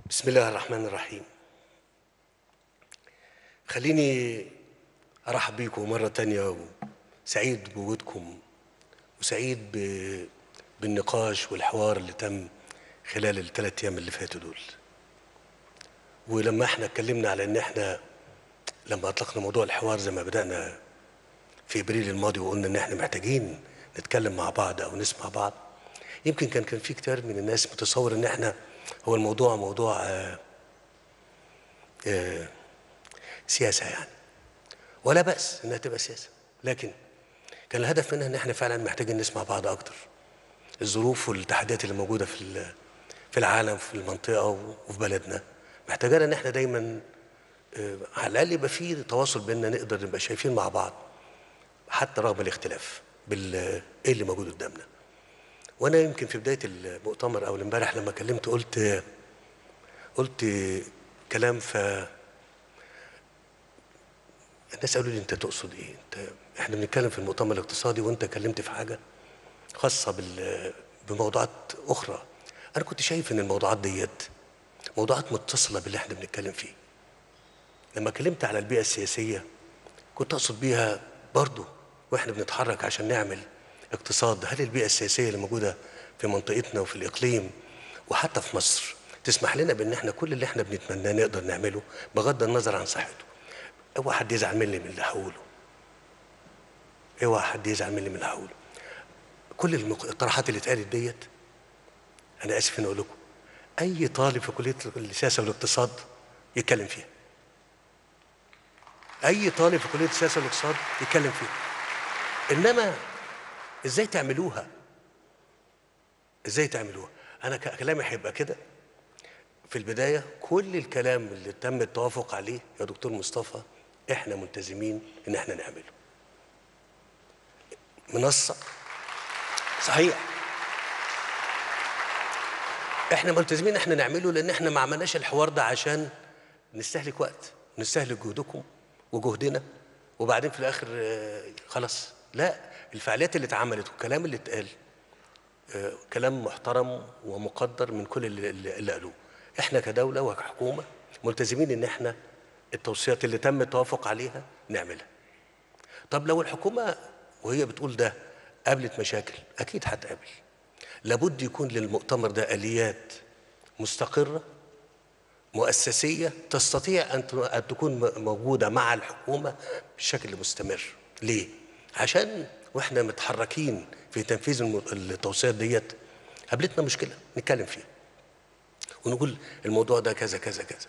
بسم الله الرحمن الرحيم خليني ارحب بيكم مره تانية وسعيد بوجودكم وسعيد ب... بالنقاش والحوار اللي تم خلال الثلاث ايام اللي فاتوا دول ولما احنا اتكلمنا على ان احنا لما اطلقنا موضوع الحوار زي ما بدانا في ابريل الماضي وقلنا ان احنا محتاجين نتكلم مع بعض او نسمع بعض يمكن كان كان في كتير من الناس متصور ان احنا هو الموضوع موضوع آه آه سياسه يعني ولا باس انها تبقى سياسه لكن كان الهدف منها ان احنا فعلا محتاجين نسمع بعض اكتر الظروف والتحديات اللي موجوده في في العالم في المنطقه وفي بلدنا محتاجانا ان احنا دايما آه على الاقل يبقى في تواصل بيننا نقدر نبقى شايفين مع بعض حتى رغم الاختلاف بال ايه اللي موجود قدامنا وانا يمكن في بدايه المؤتمر او امبارح لما كلمت قلت قلت كلام ف الناس قالوا لي انت تقصد ايه انت احنا بنتكلم في المؤتمر الاقتصادي وانت كلمت في حاجه خاصه بال بموضوعات اخرى انا كنت شايف ان الموضوعات ديت موضوعات متصله باللي احنا بنتكلم فيه لما كلمت على البيئه السياسيه كنت اقصد بيها برضه واحنا بنتحرك عشان نعمل اقتصاد هل البيئة السياسية اللي موجودة في منطقتنا وفي الإقليم وحتى في مصر تسمح لنا بأن احنا كل اللي احنا بنتمناه نقدر نعمله بغض النظر عن صحته اوعى حد يزعل مني من اللي هقوله اوعى حد يزعل مني من اللي هقوله كل الاقتراحات اللي اتقالت ديت انا اسف ان اقول لكم اي طالب في كليه السياسه والاقتصاد يتكلم فيها اي طالب في كليه السياسه والاقتصاد يتكلم فيها انما ازاي تعملوها ازاي تعملوها انا كلامي هيبقى كده في البدايه كل الكلام اللي تم التوافق عليه يا دكتور مصطفى احنا ملتزمين ان احنا نعمله منصه صحيح احنا ملتزمين احنا نعمله لان احنا ما عملناش الحوار ده عشان نستهلك وقت نستهلك جهدكم وجهدنا وبعدين في الاخر خلاص لا الفعاليات اللي اتعملت والكلام اللي اتقال آه كلام محترم ومقدر من كل اللي, اللي قالوه احنا كدولة وكحكومة ملتزمين ان احنا التوصيات اللي تم التوافق عليها نعملها طب لو الحكومة وهي بتقول ده قابلت مشاكل اكيد هتقابل لابد يكون للمؤتمر ده اليات مستقرة مؤسسية تستطيع أن تكون موجودة مع الحكومة بشكل مستمر ليه؟ عشان واحنا متحركين في تنفيذ التوصيات ديت قابلتنا مشكله نتكلم فيها ونقول الموضوع ده كذا كذا كذا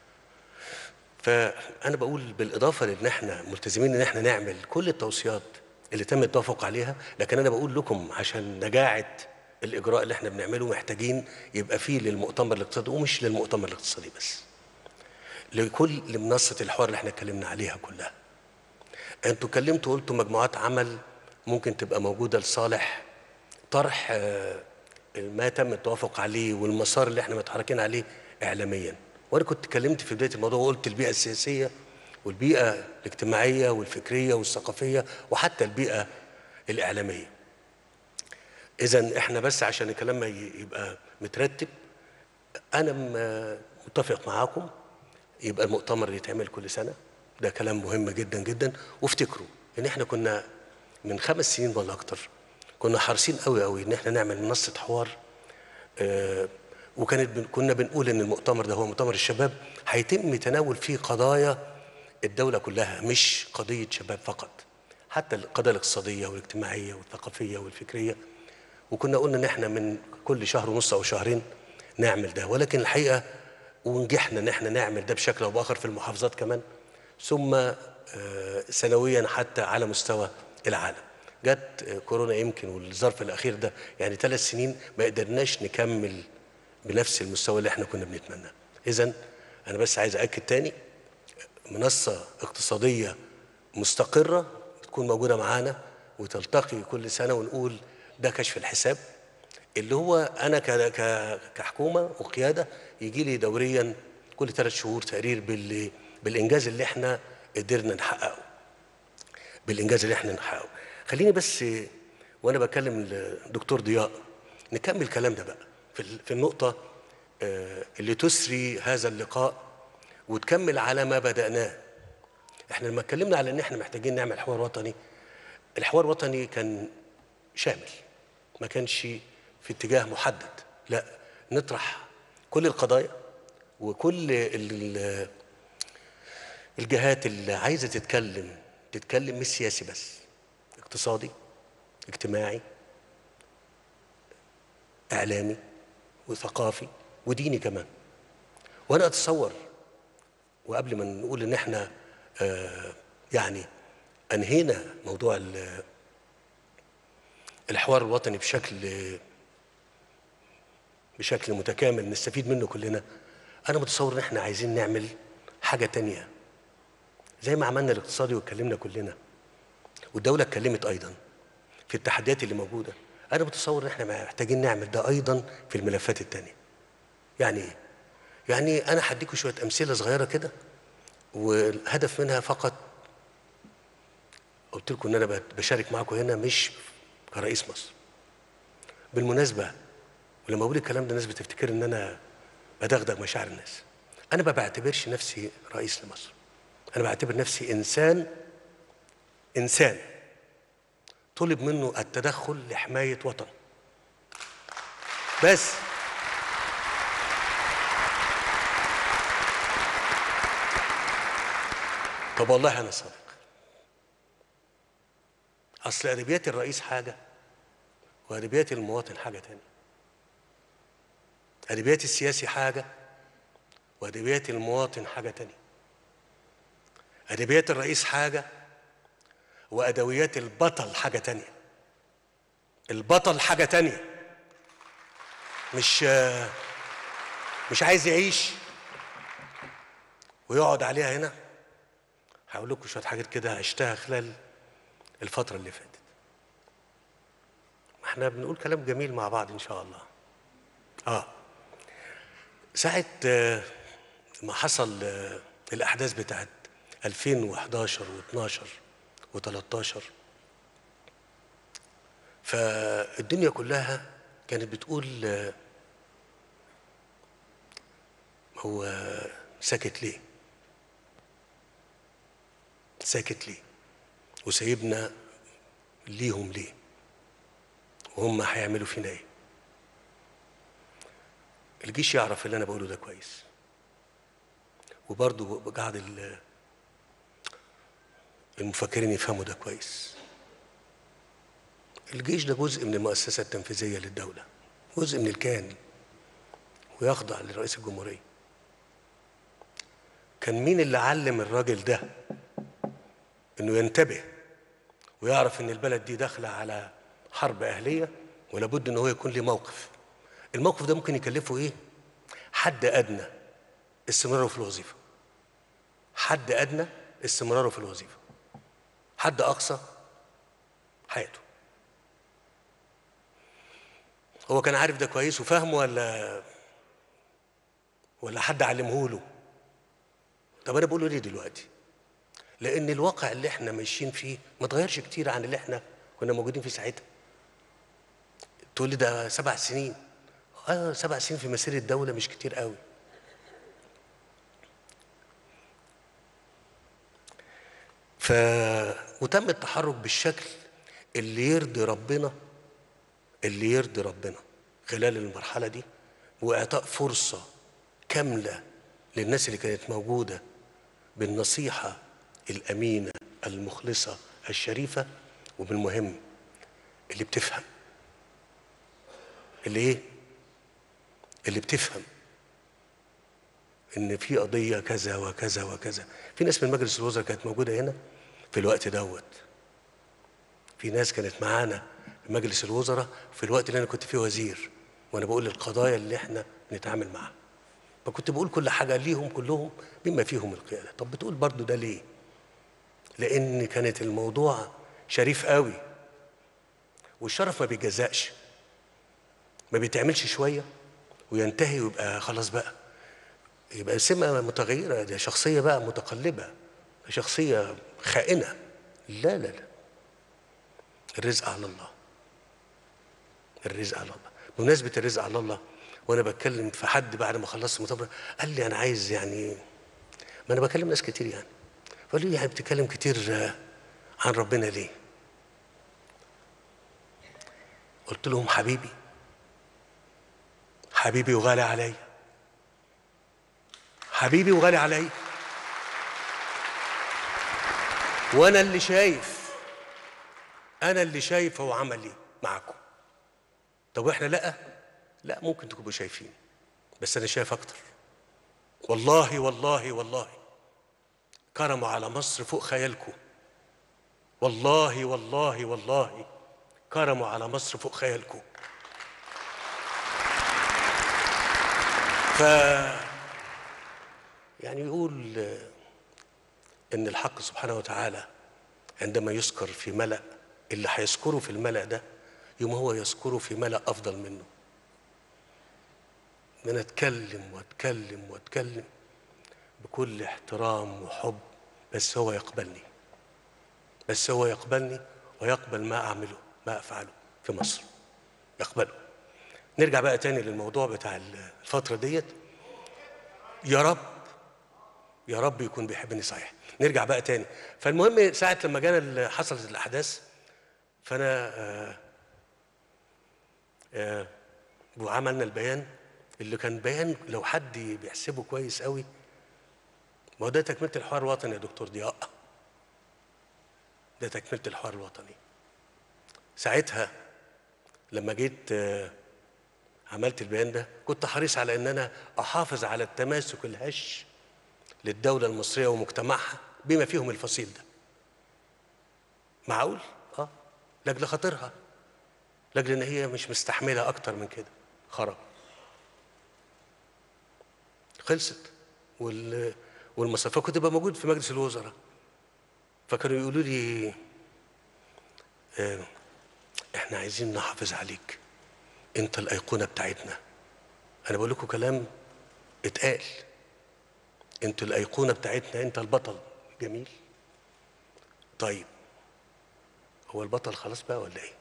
فانا بقول بالاضافه لان احنا ملتزمين ان احنا نعمل كل التوصيات اللي تم التوافق عليها لكن انا بقول لكم عشان نجاعه الاجراء اللي احنا بنعمله محتاجين يبقى فيه للمؤتمر الاقتصادي ومش للمؤتمر الاقتصادي بس لكل لمنصه الحوار اللي احنا اتكلمنا عليها كلها انتوا اتكلمتوا قلتوا مجموعات عمل ممكن تبقى موجوده لصالح طرح ما تم التوافق عليه والمسار اللي احنا متحركين عليه اعلاميا وانا كنت اتكلمت في بدايه الموضوع وقلت البيئه السياسيه والبيئه الاجتماعيه والفكريه والثقافيه وحتى البيئه الاعلاميه اذا احنا بس عشان الكلام يبقى مترتب انا متفق معاكم يبقى المؤتمر يتعمل كل سنه ده كلام مهم جدا جدا وافتكروا ان احنا كنا من خمس سنين ولا اكتر كنا حريصين قوي قوي ان احنا نعمل منصه حوار آه وكانت بن كنا بنقول ان المؤتمر ده هو مؤتمر الشباب هيتم تناول فيه قضايا الدوله كلها مش قضيه شباب فقط حتى القضايا الاقتصاديه والاجتماعيه والثقافيه والفكريه وكنا قلنا ان احنا من كل شهر ونص او شهرين نعمل ده ولكن الحقيقه ونجحنا ان احنا نعمل ده بشكل او باخر في المحافظات كمان ثم سنويا حتى على مستوى العالم جت كورونا يمكن والظرف الاخير ده يعني ثلاث سنين ما قدرناش نكمل بنفس المستوى اللي احنا كنا بنتمناه اذا انا بس عايز اكد تاني منصه اقتصاديه مستقره تكون موجوده معانا وتلتقي كل سنه ونقول ده كشف الحساب اللي هو انا كحكومه وقياده يجي لي دوريا كل ثلاث شهور تقرير باللي بالانجاز اللي احنا قدرنا نحققه بالانجاز اللي احنا نحققه خليني بس وانا بكلم الدكتور ضياء نكمل الكلام ده بقى في في النقطه آه، اللي تسري هذا اللقاء وتكمل على ما بدأناه احنا لما اتكلمنا على ان احنا محتاجين نعمل حوار وطني الحوار الوطني كان شامل ما كانش في اتجاه محدد لا نطرح كل القضايا وكل ال- الجهات اللي عايزه تتكلم تتكلم مش سياسي بس اقتصادي اجتماعي اعلامي وثقافي وديني كمان وانا اتصور وقبل ما نقول ان احنا آه يعني انهينا موضوع ال- الحوار الوطني بشكل بشكل متكامل نستفيد منه كلنا انا متصور ان احنا عايزين نعمل حاجه تانية زي ما عملنا الاقتصادي واتكلمنا كلنا والدوله اتكلمت ايضا في التحديات اللي موجوده انا متصور ان احنا محتاجين نعمل ده ايضا في الملفات التانية يعني ايه يعني انا هديكم شويه امثله صغيره كده والهدف منها فقط قلت لكم ان انا بشارك معاكم هنا مش كرئيس مصر بالمناسبه ولما بقول الكلام ده الناس بتفتكر ان انا بدغدغ مشاعر الناس انا ما بعتبرش نفسي رئيس لمصر انا بعتبر نفسي انسان انسان طلب منه التدخل لحمايه وطن بس طب والله انا صادق اصل ادبيات الرئيس حاجه وادبيات المواطن حاجه تانية ادبيات السياسي حاجه وادبيات المواطن حاجه تانية ادبيات الرئيس حاجه وادويات البطل حاجه تانية البطل حاجه تانية مش مش عايز يعيش ويقعد عليها هنا هقول لكم شويه حاجات كده عشتها خلال الفتره اللي فاتت ما احنا بنقول كلام جميل مع بعض ان شاء الله اه ساعه آه، ما حصل آه، الاحداث بتاعت 2011 و12 و13 فالدنيا كلها كانت بتقول آه، هو ساكت ليه ساكت ليه وسايبنا ليهم ليه وهم هيعملوا فينا ايه الجيش يعرف اللي انا بقوله ده كويس وبرضه قاعد ال- المفكرين يفهموا ده كويس الجيش ده جزء من المؤسسة التنفيذية للدولة جزء من الكيان ويخضع لرئيس الجمهورية كان مين اللي علم الراجل ده انه ينتبه ويعرف ان البلد دي داخله على حرب اهليه ولابد ان هو يكون له موقف الموقف ده ممكن يكلفه ايه حد ادنى استمراره في الوظيفه حد ادنى استمراره في الوظيفه حد اقصى حياته هو كان عارف ده كويس وفاهمه ولا ولا حد علمه له طب انا بقوله ليه دلوقتي لان الواقع اللي احنا ماشيين فيه ما اتغيرش كتير عن اللي احنا كنا موجودين فيه ساعتها تقول لي ده سبع سنين اه سبع سنين في مسيره الدوله مش كتير قوي ف وتم التحرك بالشكل اللي يرضي ربنا اللي يرضي ربنا خلال المرحله دي واعطاء فرصه كامله للناس اللي كانت موجوده بالنصيحه الامينه المخلصه الشريفه وبالمهم اللي بتفهم اللي ايه اللي بتفهم ان في قضيه كذا وكذا وكذا في ناس من مجلس الوزراء كانت موجوده هنا في الوقت دوت في ناس كانت معانا في مجلس الوزراء في الوقت اللي انا كنت فيه وزير وانا بقول القضايا اللي احنا بنتعامل معاها فكنت بقول كل حاجه ليهم كلهم بما فيهم القياده طب بتقول برضو ده ليه لان كانت الموضوع شريف قوي والشرف ما بيجزأش ما بيتعملش شويه وينتهي ويبقى خلاص بقى يبقى سمة متغيرة ده شخصية بقى متقلبة شخصية خائنة لا لا لا الرزق على الله الرزق على الله بمناسبة الرزق على الله وانا بتكلم في حد بعد ما خلصت المؤتمر قال لي انا عايز يعني ما انا بكلم ناس كتير يعني فقال لي يعني بتتكلم كتير آه، عن ربنا ليه قلت لهم حبيبي حبيبي وغالي عليا حبيبي وغالي عليا وانا اللي شايف انا اللي شايف هو عمل ايه معاكم طب واحنا لا لا ممكن تكونوا شايفين بس انا شايف اكتر والله والله والله كرموا على مصر فوق خيالكم والله والله والله كرموا على مصر فوق خيالكم ف يعني يقول آه، ان الحق سبحانه وتعالى عندما يذكر في ملأ اللي هيذكره في الملأ ده يوم هو يذكره في ملأ افضل منه ان انا اتكلم واتكلم واتكلم بكل احترام وحب بس هو يقبلني بس هو يقبلني ويقبل ما اعمله ما افعله في مصر يقبله نرجع بقى تاني للموضوع بتاع الفتره ديت يا رب يا رب يكون بيحبني صحيح نرجع بقى تاني فالمهم ساعة لما جانا ال- حصلت الأحداث فأنا آه آه وعملنا البيان اللي كان بيان لو حد بيحسبه كويس قوي ما هو ده تكملة الحوار الوطني يا دكتور ضياء ده تكملة الحوار الوطني ساعتها لما جيت آه عملت البيان ده كنت حريص على ان انا احافظ على التماسك الهش للدولة المصرية ومجتمعها بما فيهم الفصيل ده معقول؟ اه لاجل خاطرها لاجل ان هي مش مستحملة اكتر من كده خرب خلصت وال والمصافة كنت بقى موجود في مجلس الوزراء فكانوا يقولوا لي آه احنا عايزين نحافظ عليك انت الايقونه بتاعتنا انا بقول لكم كلام اتقال انتوا الايقونه بتاعتنا انت البطل جميل طيب هو البطل خلاص بقى ولا ايه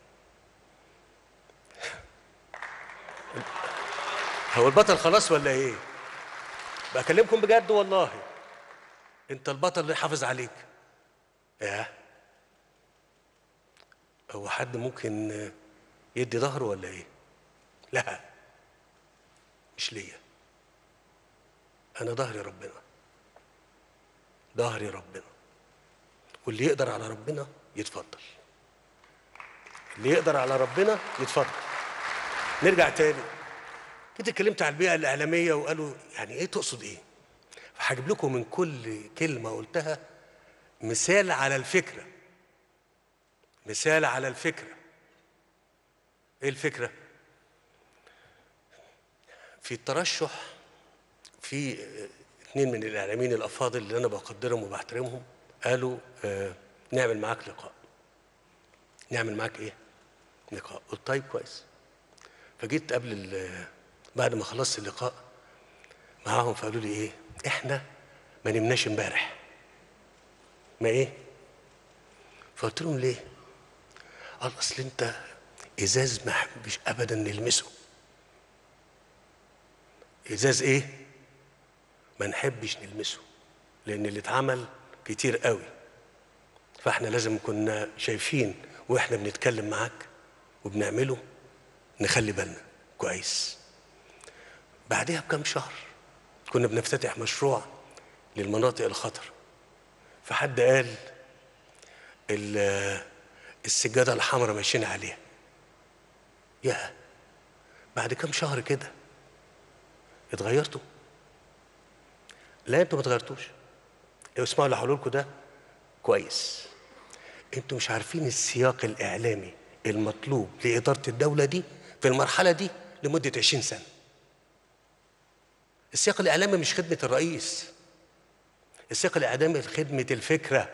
هو البطل خلاص ولا ايه بكلمكم بجد والله انت البطل اللي حافظ عليك يا هو حد ممكن يدي ظهره ولا ايه لا مش ليا انا ظهري ربنا ظهري ربنا واللي يقدر على ربنا يتفضل اللي يقدر على ربنا يتفضل نرجع تاني كنت اتكلمت على البيئه الاعلاميه وقالوا يعني ايه تقصد ايه فهجيب لكم من كل كلمه قلتها مثال على الفكره مثال على الفكره ايه الفكره في الترشح في اثنين من الاعلاميين الافاضل اللي انا بقدرهم وبحترمهم قالوا آه نعمل معاك لقاء نعمل معاك ايه لقاء قلت طيب كويس فجيت قبل ال- بعد ما خلصت اللقاء معاهم فقالوا لي ايه احنا ما نمناش امبارح ما ايه فقلت لهم ليه قال اصل انت ازاز ما احبش ابدا نلمسه ازاز ايه ما نحبش نلمسه لان اللي اتعمل كتير قوي فاحنا لازم كنا شايفين واحنا بنتكلم معاك وبنعمله نخلي بالنا كويس بعدها بكم شهر كنا بنفتتح مشروع للمناطق الخطر فحد قال ال- السجادة الحمراء ماشيين عليها يا بعد كم شهر كده اتغيرتوا لا انتوا ما اتغيرتوش اسمعوا اللي هقوله لكم ده كويس انتوا مش عارفين السياق الاعلامي المطلوب لاداره الدوله دي في المرحله دي لمده 20 سنه السياق الاعلامي مش خدمه الرئيس السياق الاعلامي خدمه الفكره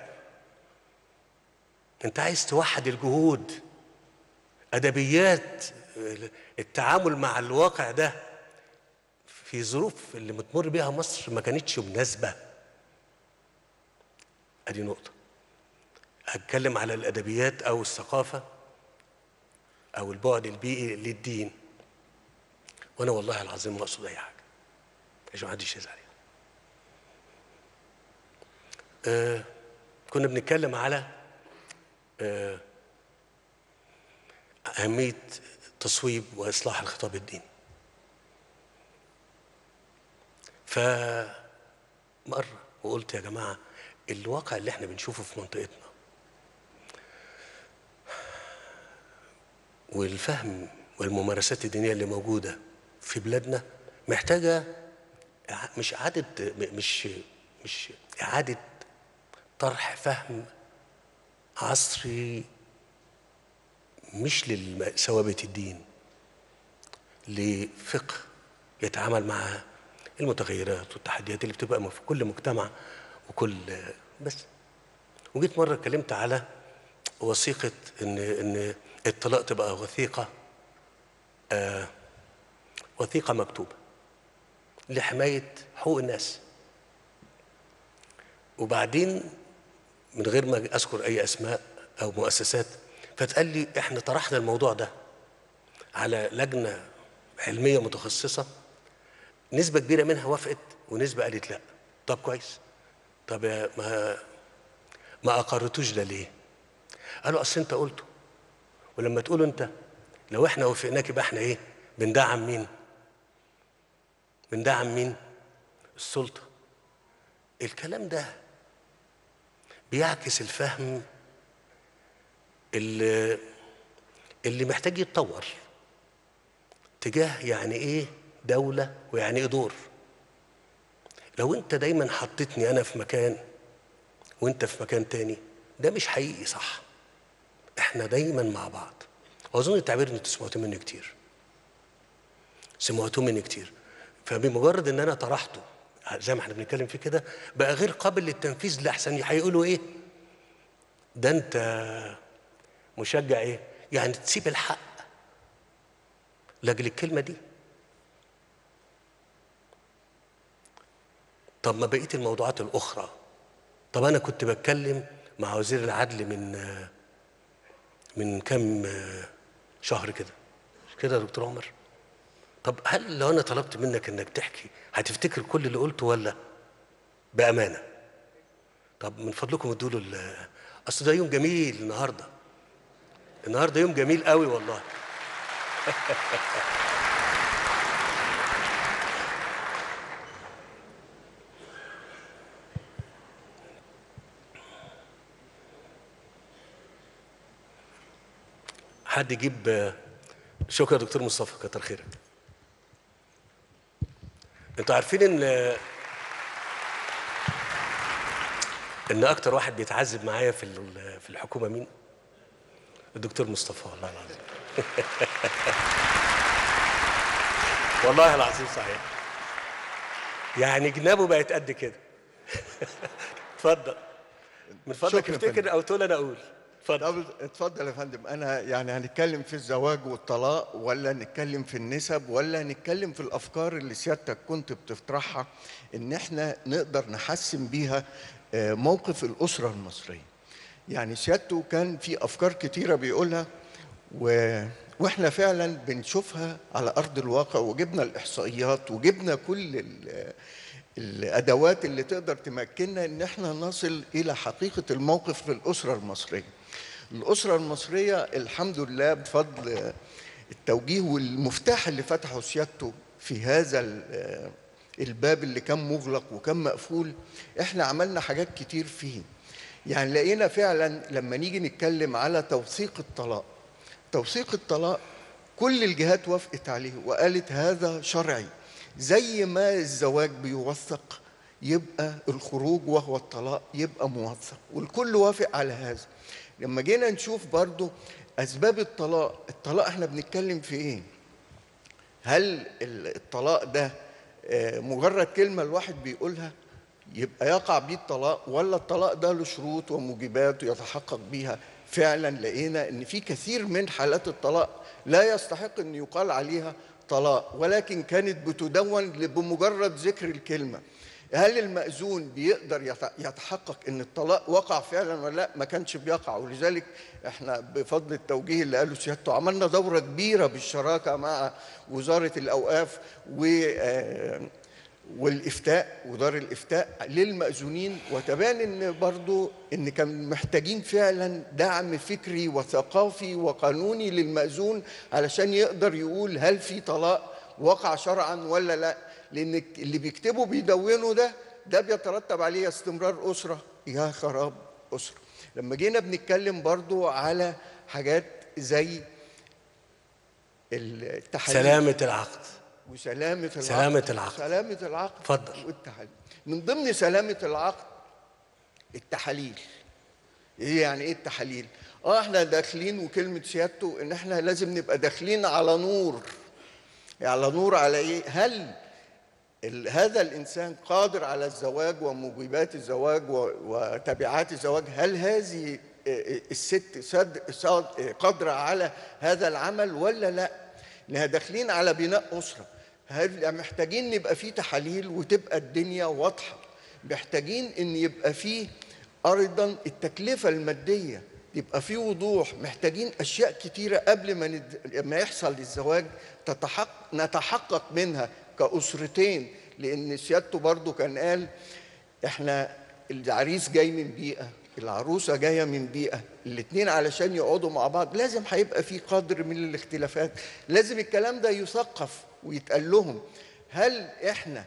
انت عايز توحد الجهود ادبيات التعامل مع الواقع ده في ظروف اللي بتمر بيها مصر ما كانتش مناسبه ادي نقطه هتكلم على الادبيات او الثقافه او البعد البيئي للدين وانا والله العظيم ما اقصد اي حاجه عشان ما حدش يزعل يعني. آه كنا بنتكلم على آه اهميه تصويب واصلاح الخطاب الديني فمره وقلت يا جماعه الواقع اللي احنا بنشوفه في منطقتنا والفهم والممارسات الدينيه اللي موجوده في بلادنا محتاجه مش اعاده مش مش اعاده طرح فهم عصري مش لثوابت الدين لفقه يتعامل مع المتغيرات والتحديات اللي بتبقى في كل مجتمع وكل بس وجيت مره اتكلمت على وثيقه ان ان الطلاق تبقى وثيقه آه وثيقه مكتوبه لحمايه حقوق الناس وبعدين من غير ما اذكر اي اسماء او مؤسسات فتقال لي احنا طرحنا الموضوع ده على لجنه علميه متخصصه نسبه كبيره منها وافقت ونسبه قالت لا طب كويس طب ما ما اقرتوش ده ليه قالوا اصل انت قلته ولما تقوله انت لو احنا وافقناك يبقى احنا ايه بندعم مين بندعم مين السلطه الكلام ده بيعكس الفهم اللي اللي محتاج يتطور تجاه يعني ايه دولة ويعني ايه دور لو انت دايما حطيتني انا في مكان وانت في مكان تاني ده مش حقيقي صح احنا دايما مع بعض واظن التعبير انتوا سمعتوه مني كتير سمعتوه مني كتير فبمجرد ان انا طرحته زي ما احنا بنتكلم فيه كده بقى غير قابل للتنفيذ لاحسن هيقولوا ايه ده انت مشجع ايه يعني تسيب الحق لاجل الكلمه دي طب ما بقيه الموضوعات الاخرى طب انا كنت بتكلم مع وزير العدل من من كام شهر كده مش كده يا دكتور عمر طب هل لو انا طلبت منك انك تحكي هتفتكر كل اللي قلته ولا بامانه طب من فضلكم ادوا له اصل ده يوم جميل النهارده النهارده يوم جميل قوي والله حد يجيب شكرا يا دكتور مصطفى كتر خيرك انتوا عارفين ان ان اكتر واحد بيتعذب معايا في في الحكومه مين الدكتور مصطفى والله العظيم والله العظيم صحيح يعني جنابه بقت قد كده اتفضل من فضلك افتكر او تقول انا اقول اتفضل اتفضل يا فندم انا يعني هنتكلم في الزواج والطلاق ولا نتكلم في النسب ولا نتكلم في الافكار اللي سيادتك كنت بتطرحها ان احنا نقدر نحسن بيها موقف الاسره المصريه يعني سيادته كان في افكار كتيره بيقولها و... واحنا فعلا بنشوفها على ارض الواقع وجبنا الاحصائيات وجبنا كل ال... الادوات اللي تقدر تمكننا ان احنا نصل الى حقيقه الموقف في الاسره المصريه الاسره المصريه الحمد لله بفضل التوجيه والمفتاح اللي فتحه سيادته في هذا الباب اللي كان مغلق وكان مقفول احنا عملنا حاجات كتير فيه يعني لقينا فعلا لما نيجي نتكلم على توثيق الطلاق توثيق الطلاق كل الجهات وافقت عليه وقالت هذا شرعي زي ما الزواج بيوثق يبقى الخروج وهو الطلاق يبقى موثق والكل وافق على هذا لما جينا نشوف برضو أسباب الطلاق الطلاق احنا بنتكلم في ايه هل الطلاق ده مجرد كلمة الواحد بيقولها يبقى يقع بيه الطلاق ولا الطلاق ده له شروط وموجبات يتحقق بيها فعلا لقينا ان في كثير من حالات الطلاق لا يستحق ان يقال عليها طلاق ولكن كانت بتدون بمجرد ذكر الكلمه هل المأذون بيقدر يت- يتحقق ان الطلاق وقع فعلا ولا لا ما كانش بيقع ولذلك احنا بفضل التوجيه اللي قاله سيادته عملنا دورة كبيرة بالشراكة مع وزارة الأوقاف و آه، والافتاء ودار الافتاء للمأذونين وتبان ان برضو ان كان محتاجين فعلا دعم فكري وثقافي وقانوني للمأذون علشان يقدر يقول هل في طلاق وقع شرعا ولا لا لان اللي بيكتبوا بيدونوا ده ده بيترتب عليه استمرار أسرة يا خراب أسرة لما جينا بنتكلم برضو على حاجات زي التحاليل سلامة العقد وسلامة العقد سلامة العقد. سلامة العقد اتفضل. والتحاليل من ضمن سلامة العقد التحاليل ايه يعني ايه التحاليل؟ اه احنا داخلين وكلمة سيادته ان احنا لازم نبقى داخلين على نور على نور على ايه؟ هل ال- هذا الانسان قادر على الزواج وموجبات الزواج و- وتبعات الزواج هل هذه آه، الست صد- صاد- آه، قادره على هذا العمل ولا لا لانها داخلين على بناء اسره هل محتاجين نبقى فيه تحاليل وتبقى الدنيا واضحه محتاجين ان يبقى فيه ايضا التكلفه الماديه يبقى في وضوح محتاجين اشياء كتيره قبل ما ند... ما يحصل الزواج تتحقق نتحقق منها كاسرتين لان سيادته برضو كان قال احنا العريس جاي من بيئه العروسه جايه من بيئه الاثنين علشان يقعدوا مع بعض لازم هيبقى في قدر من الاختلافات لازم الكلام ده يثقف ويتقال لهم هل احنا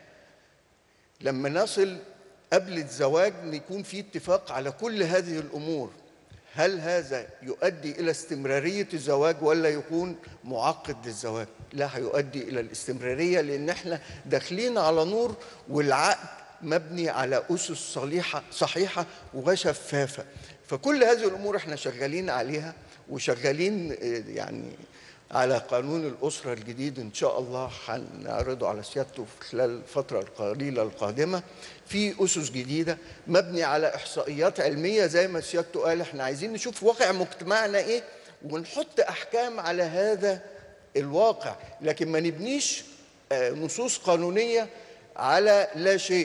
لما نصل قبل الزواج يكون في اتفاق على كل هذه الامور هل هذا يؤدي الى استمراريه الزواج ولا يكون معقد للزواج لا هيؤدي الى الاستمراريه لان احنا داخلين على نور والعقد مبني على اسس صليحه صحيحه وشفافه فكل هذه الامور احنا شغالين عليها وشغالين آه، يعني على قانون الأسرة الجديد إن شاء الله هنعرضه على سيادته في خلال الفترة القليلة القادمة في أسس جديدة مبني على إحصائيات علمية زي ما سيادته قال إحنا عايزين نشوف واقع مجتمعنا إيه ونحط أحكام على هذا الواقع لكن ما نبنيش آه، نصوص قانونية على لا شيء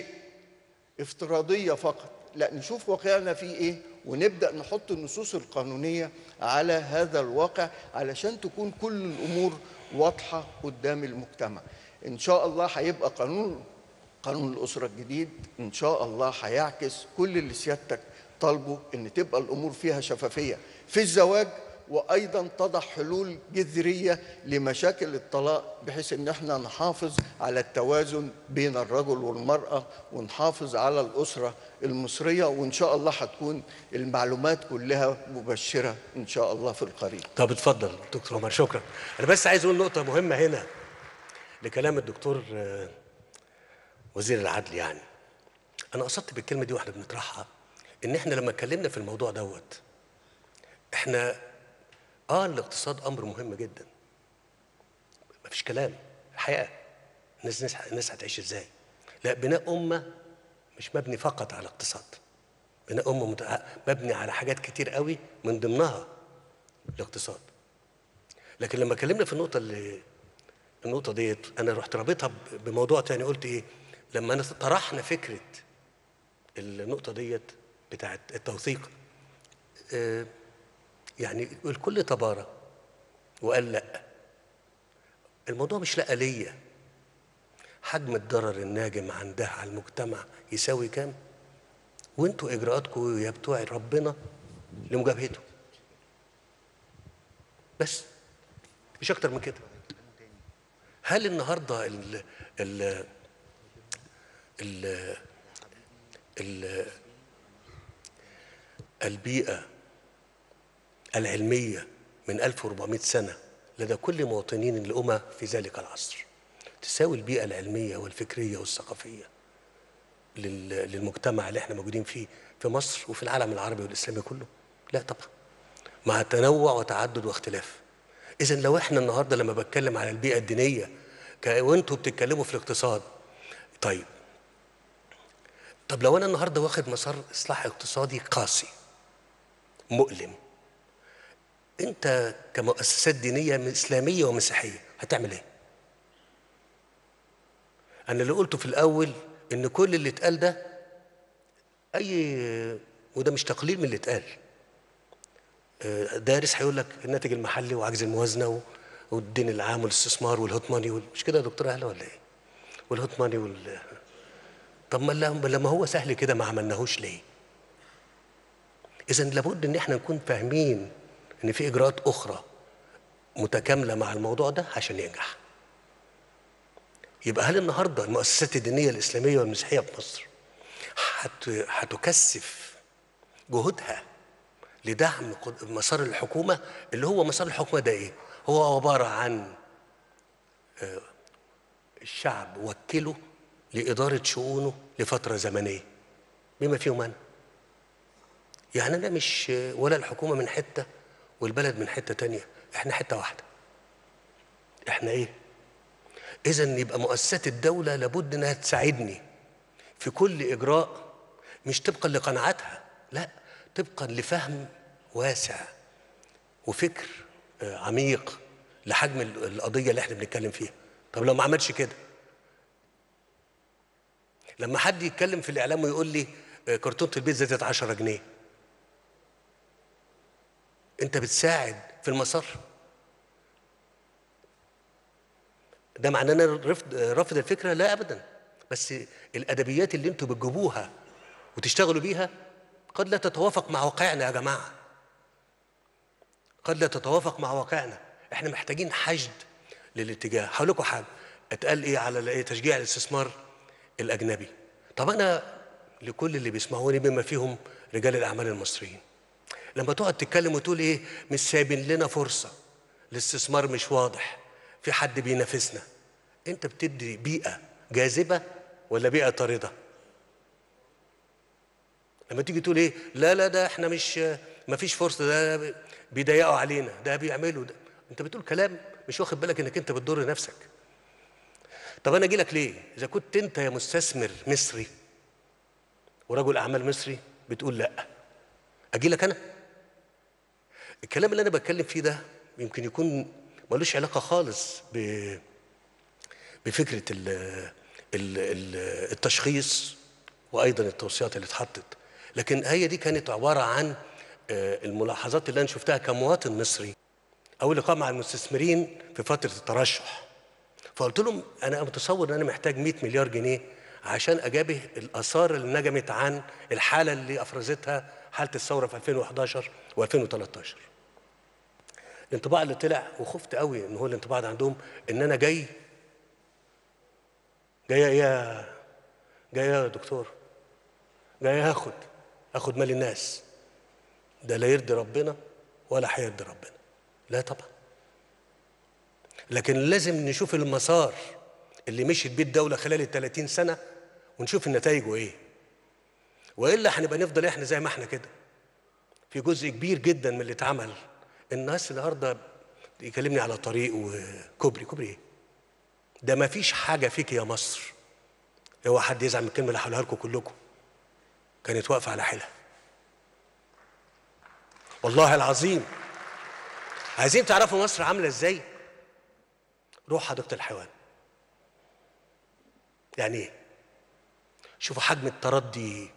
افتراضية فقط لا نشوف واقعنا فيه ايه ونبدأ نحط النصوص القانونية على هذا الواقع علشان تكون كل الأمور واضحة قدام المجتمع إن شاء الله هيبقى قانون قانون الأسرة الجديد إن شاء الله هيعكس كل اللي سيادتك طالبه إن تبقى الأمور فيها شفافية في الزواج وايضا تضع حلول جذريه لمشاكل الطلاق بحيث ان احنا نحافظ على التوازن بين الرجل والمراه ونحافظ على الاسره المصريه وان شاء الله هتكون المعلومات كلها مبشره ان شاء الله في القريب طب اتفضل دكتور عمر شكرا انا بس عايز اقول نقطه مهمه هنا لكلام الدكتور آه، وزير العدل يعني انا قصدت بالكلمه دي واحنا بنطرحها ان احنا لما اتكلمنا في الموضوع دوت احنا اه الاقتصاد امر مهم جدا مفيش كلام الحقيقه الناس الناس الناس هتعيش ازاي لا بناء امه مش مبني فقط على اقتصاد بناء امه مت- مبني على حاجات كتير قوي من ضمنها الاقتصاد لكن لما اتكلمنا في النقطه اللي النقطه ديت انا رحت رابطها ب- بموضوع تاني قلت ايه لما أنا طرحنا فكره النقطه ديت بتاعت التوثيق آه، يعني الكل تبارى وقال لا الموضوع مش لا ليا حجم الضرر الناجم عندها على المجتمع يساوي كام وانتوا اجراءاتكم يا بتوع ربنا لمجابهته بس مش اكتر من كده هل النهارده ال ال ال ال البيئه العلميه من 1400 سنه لدى كل مواطنين الامه في ذلك العصر تساوي البيئه العلميه والفكريه والثقافيه لل- للمجتمع اللي احنا موجودين فيه في مصر وفي العالم العربي والاسلامي كله لا طبعا مع تنوع وتعدد واختلاف اذا لو احنا النهارده لما بتكلم على البيئه الدينيه ك- وانتوا بتتكلموا في الاقتصاد طيب طب لو انا النهارده واخد مسار اصلاح اقتصادي قاسي مؤلم انت كمؤسسات دينيه اسلاميه ومسيحيه هتعمل ايه انا اللي قلته في الاول ان كل اللي اتقال ده اي وده مش تقليل من اللي اتقال آه، دارس هيقول لك الناتج المحلي وعجز الموازنه و- والدين العام والاستثمار والهوت ماني وال... مش كده يا دكتور اهلا ولا ايه؟ والهوت ماني وال طب ما لما لما هو سهل كده ما عملناهوش ليه؟ اذا لابد ان احنا نكون فاهمين ان في اجراءات اخرى متكامله مع الموضوع ده عشان ينجح. يبقى هل النهارده المؤسسات الدينيه الاسلاميه والمسيحيه في مصر هت... هتكثف جهودها لدعم قد- مسار الحكومه اللي هو مسار الحكومه ده ايه؟ هو عباره عن آه، الشعب وكله لاداره شؤونه لفتره زمنيه بما فيهم انا. يعني انا مش ولا الحكومه من حته والبلد من حته تانية احنا حته واحده. احنا ايه؟ اذا يبقى مؤسسات الدوله لابد انها تساعدني في كل اجراء مش طبقا لقناعاتها لا طبقا لفهم واسع وفكر آه، عميق لحجم ال- القضيه اللي احنا بنتكلم فيها طب لو ما عملش كده لما حد يتكلم في الاعلام ويقول لي آه، كرتونه البيت زادت 10 جنيه انت بتساعد في المسار ده معناه ان انا رفض رافض الفكره لا ابدا بس الادبيات اللي انتوا بتجيبوها وتشتغلوا بيها قد لا تتوافق مع واقعنا يا جماعه قد لا تتوافق مع واقعنا احنا محتاجين حشد للاتجاه هقول لكم حاجه اتقال ايه على الايه تشجيع الاستثمار الاجنبي طب انا لكل اللي بيسمعوني بما فيهم رجال الاعمال المصريين لما تقعد تتكلم وتقول ايه مش سايبين لنا فرصه الاستثمار مش واضح في حد بينافسنا انت بتدي بيئه جاذبه ولا بيئه طارده لما تيجي تقول ايه لا لا ده احنا مش ما فيش فرصه ده بيضيقوا علينا ده بيعملوا ده انت بتقول كلام مش واخد بالك انك انت بتضر نفسك طب انا اجي لك ليه اذا كنت انت يا مستثمر مصري ورجل اعمال مصري بتقول لا اجي لك انا الكلام اللي انا بتكلم فيه ده يمكن يكون ملوش علاقه خالص ب بفكره ال ال ال التشخيص وايضا التوصيات اللي اتحطت لكن هي دي كانت عباره عن آه، الملاحظات اللي انا شفتها كمواطن مصري او لقاء مع المستثمرين في فتره الترشح فقلت لهم انا متصور ان انا محتاج 100 مليار جنيه عشان اجابه الاثار اللي نجمت عن الحاله اللي افرزتها حاله الثوره في 2011 و2013 الانطباع اللي طلع وخفت قوي ان هو الانطباع ده عندهم ان انا جاي جاي يا جاي يا دكتور جاي هاخد اخد مال الناس ده لا يرضي ربنا ولا هيرضي ربنا لا طبعا لكن لازم نشوف المسار اللي مشيت بيه الدولة خلال ال 30 سنة ونشوف النتائج ايه والا هنبقى نفضل احنا زي ما احنا كده في جزء كبير جدا من اللي اتعمل الناس النهارده يكلمني على طريق وكوبري كوبري ايه ده ما فيش حاجه فيك يا مصر هو حد يزعل من الكلمه اللي هقولها لكم كلكم كانت واقفه على حيلها والله العظيم عايزين تعرفوا مصر عامله ازاي روح حديقه الحيوان يعني ايه شوفوا حجم التردي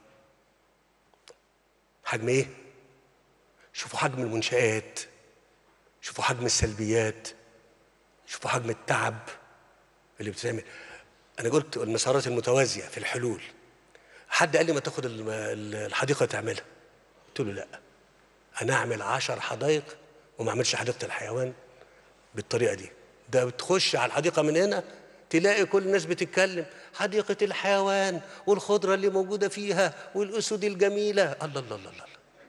حجم ايه شوفوا حجم المنشآت شوفوا حجم السلبيات شوفوا حجم التعب اللي بتتعمل انا قلت المسارات المتوازيه في الحلول حد قال لي ما تاخد الم- ال- الحديقه تعملها قلت له لا انا اعمل عشر حدائق وما اعملش حديقه الحيوان بالطريقه دي ده بتخش على الحديقه من هنا تلاقي كل الناس بتتكلم حديقه الحيوان والخضره اللي موجوده فيها والاسود الجميله الله الله الله, الله.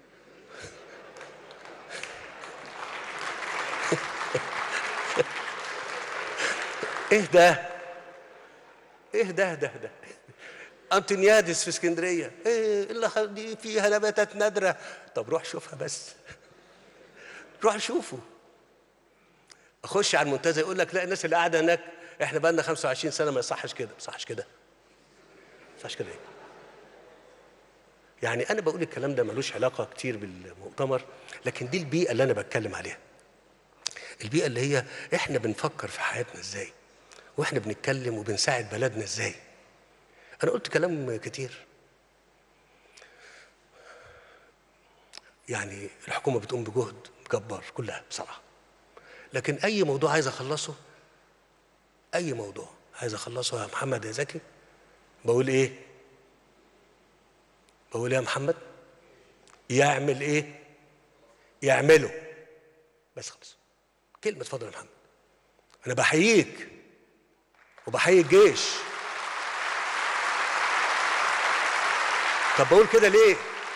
ايه ده ايه ده ده ده انطونيادس في اسكندريه ايه اللي دي فيها نباتات نادره طب روح شوفها بس روح شوفه اخش على المنتزه يقول لك لا الناس اللي قاعده هناك احنا بقى لنا 25 سنه ما يصحش كده ما يصحش كده ما يصحش كده ايه يعني انا بقول الكلام ده ملوش علاقه كتير بالمؤتمر لكن دي البيئه اللي انا بتكلم عليها البيئه اللي هي احنا بنفكر في حياتنا ازاي واحنا بنتكلم وبنساعد بلدنا ازاي انا قلت كلام كتير يعني الحكومه بتقوم بجهد جبار كلها بصراحه لكن اي موضوع عايز اخلصه اي موضوع عايز اخلصه يا محمد يا زكي بقول ايه بقول إيه يا محمد يعمل ايه يعمله بس خلص كلمه اتفضل يا محمد انا بحييك وبحيي الجيش طب بقول كده ليه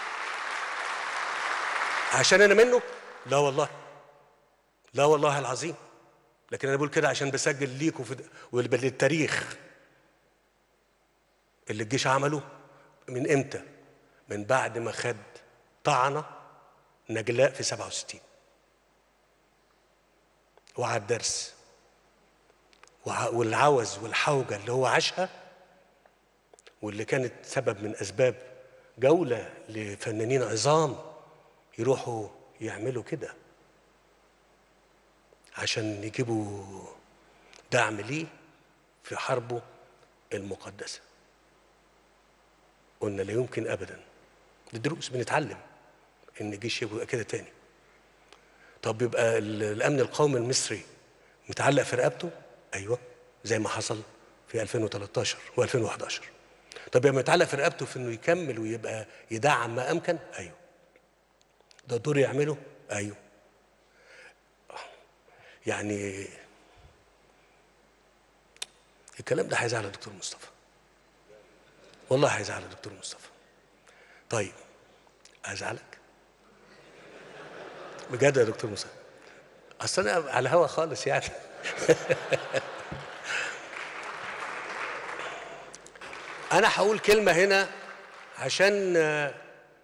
عشان انا منه لا والله لا والله العظيم لكن انا بقول كده عشان بسجل ليكوا في وللتاريخ اللي الجيش عمله من امتى من بعد ما خد طعنه نجلاء في 67 وعلى الدرس وع- والعوز والحوجه اللي هو عاشها واللي كانت سبب من اسباب جوله لفنانين عظام يروحوا يعملوا كده عشان يجيبوا دعم ليه في حربه المقدسه قلنا لا يمكن ابدا دي دروس بنتعلم ان الجيش يبقى كده تاني طب يبقى ال- الامن القومي المصري متعلق في رقبته ايوه زي ما حصل في 2013 و2011 طب يبقى متعلق في رقبته في انه يكمل ويبقى يدعم ما امكن ايوه ده دور يعمله ايوه يعني الكلام ده هيزعل الدكتور مصطفى والله هيزعل الدكتور مصطفى طيب ازعلك بجد يا دكتور مصطفى اصل انا على الهوا خالص يعني انا هقول كلمه هنا عشان آه،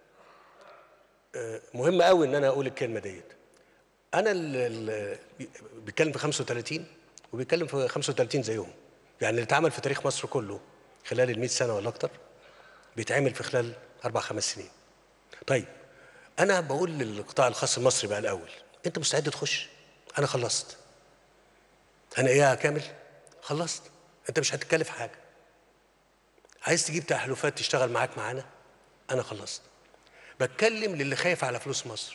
آه، مهم قوي ان انا اقول الكلمه ديت انا اللي بيتكلم في 35 وبيتكلم في 35 زيهم يعني اللي اتعمل في تاريخ مصر كله خلال ال 100 سنه ولا اكتر بيتعمل في خلال اربع خمس سنين طيب انا بقول للقطاع الخاص المصري بقى الاول انت مستعد تخش انا خلصت انا ايه يا كامل خلصت انت مش هتتكلف حاجه عايز تجيب تحالفات تشتغل معاك معانا انا خلصت بتكلم للي خايف على فلوس مصر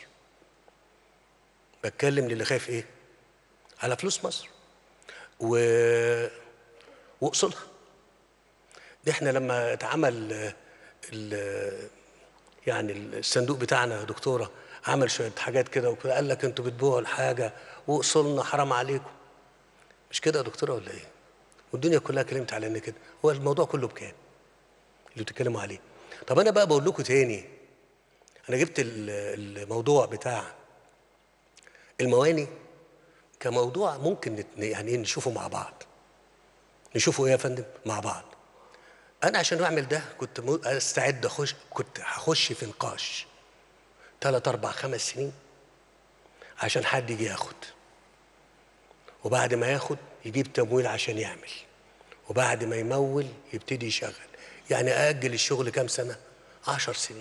بتكلم للي خايف ايه على فلوس مصر و واصولها دي احنا لما اتعمل آه، ال- يعني الصندوق بتاعنا يا دكتوره عمل شويه حاجات كده وكده قال لك انتوا بتبيعوا الحاجه واصولنا حرام عليكم مش كده يا دكتوره ولا ايه؟ والدنيا كلها كلمت على ان كده هو الموضوع كله بكام؟ اللي بتتكلموا عليه طب انا بقى بقول لكم تاني انا جبت ال- الموضوع بتاع المواني كموضوع ممكن نت- يعني إيه نشوفه مع بعض نشوفه ايه يا فندم مع بعض انا عشان اعمل ده كنت م- استعد اخش كنت هخش في نقاش ثلاث اربع خمس سنين عشان حد يجي ياخد وبعد ما ياخد يجيب تمويل عشان يعمل وبعد ما يمول يبتدي يشغل يعني أأجل الشغل كام سنة عشر سنين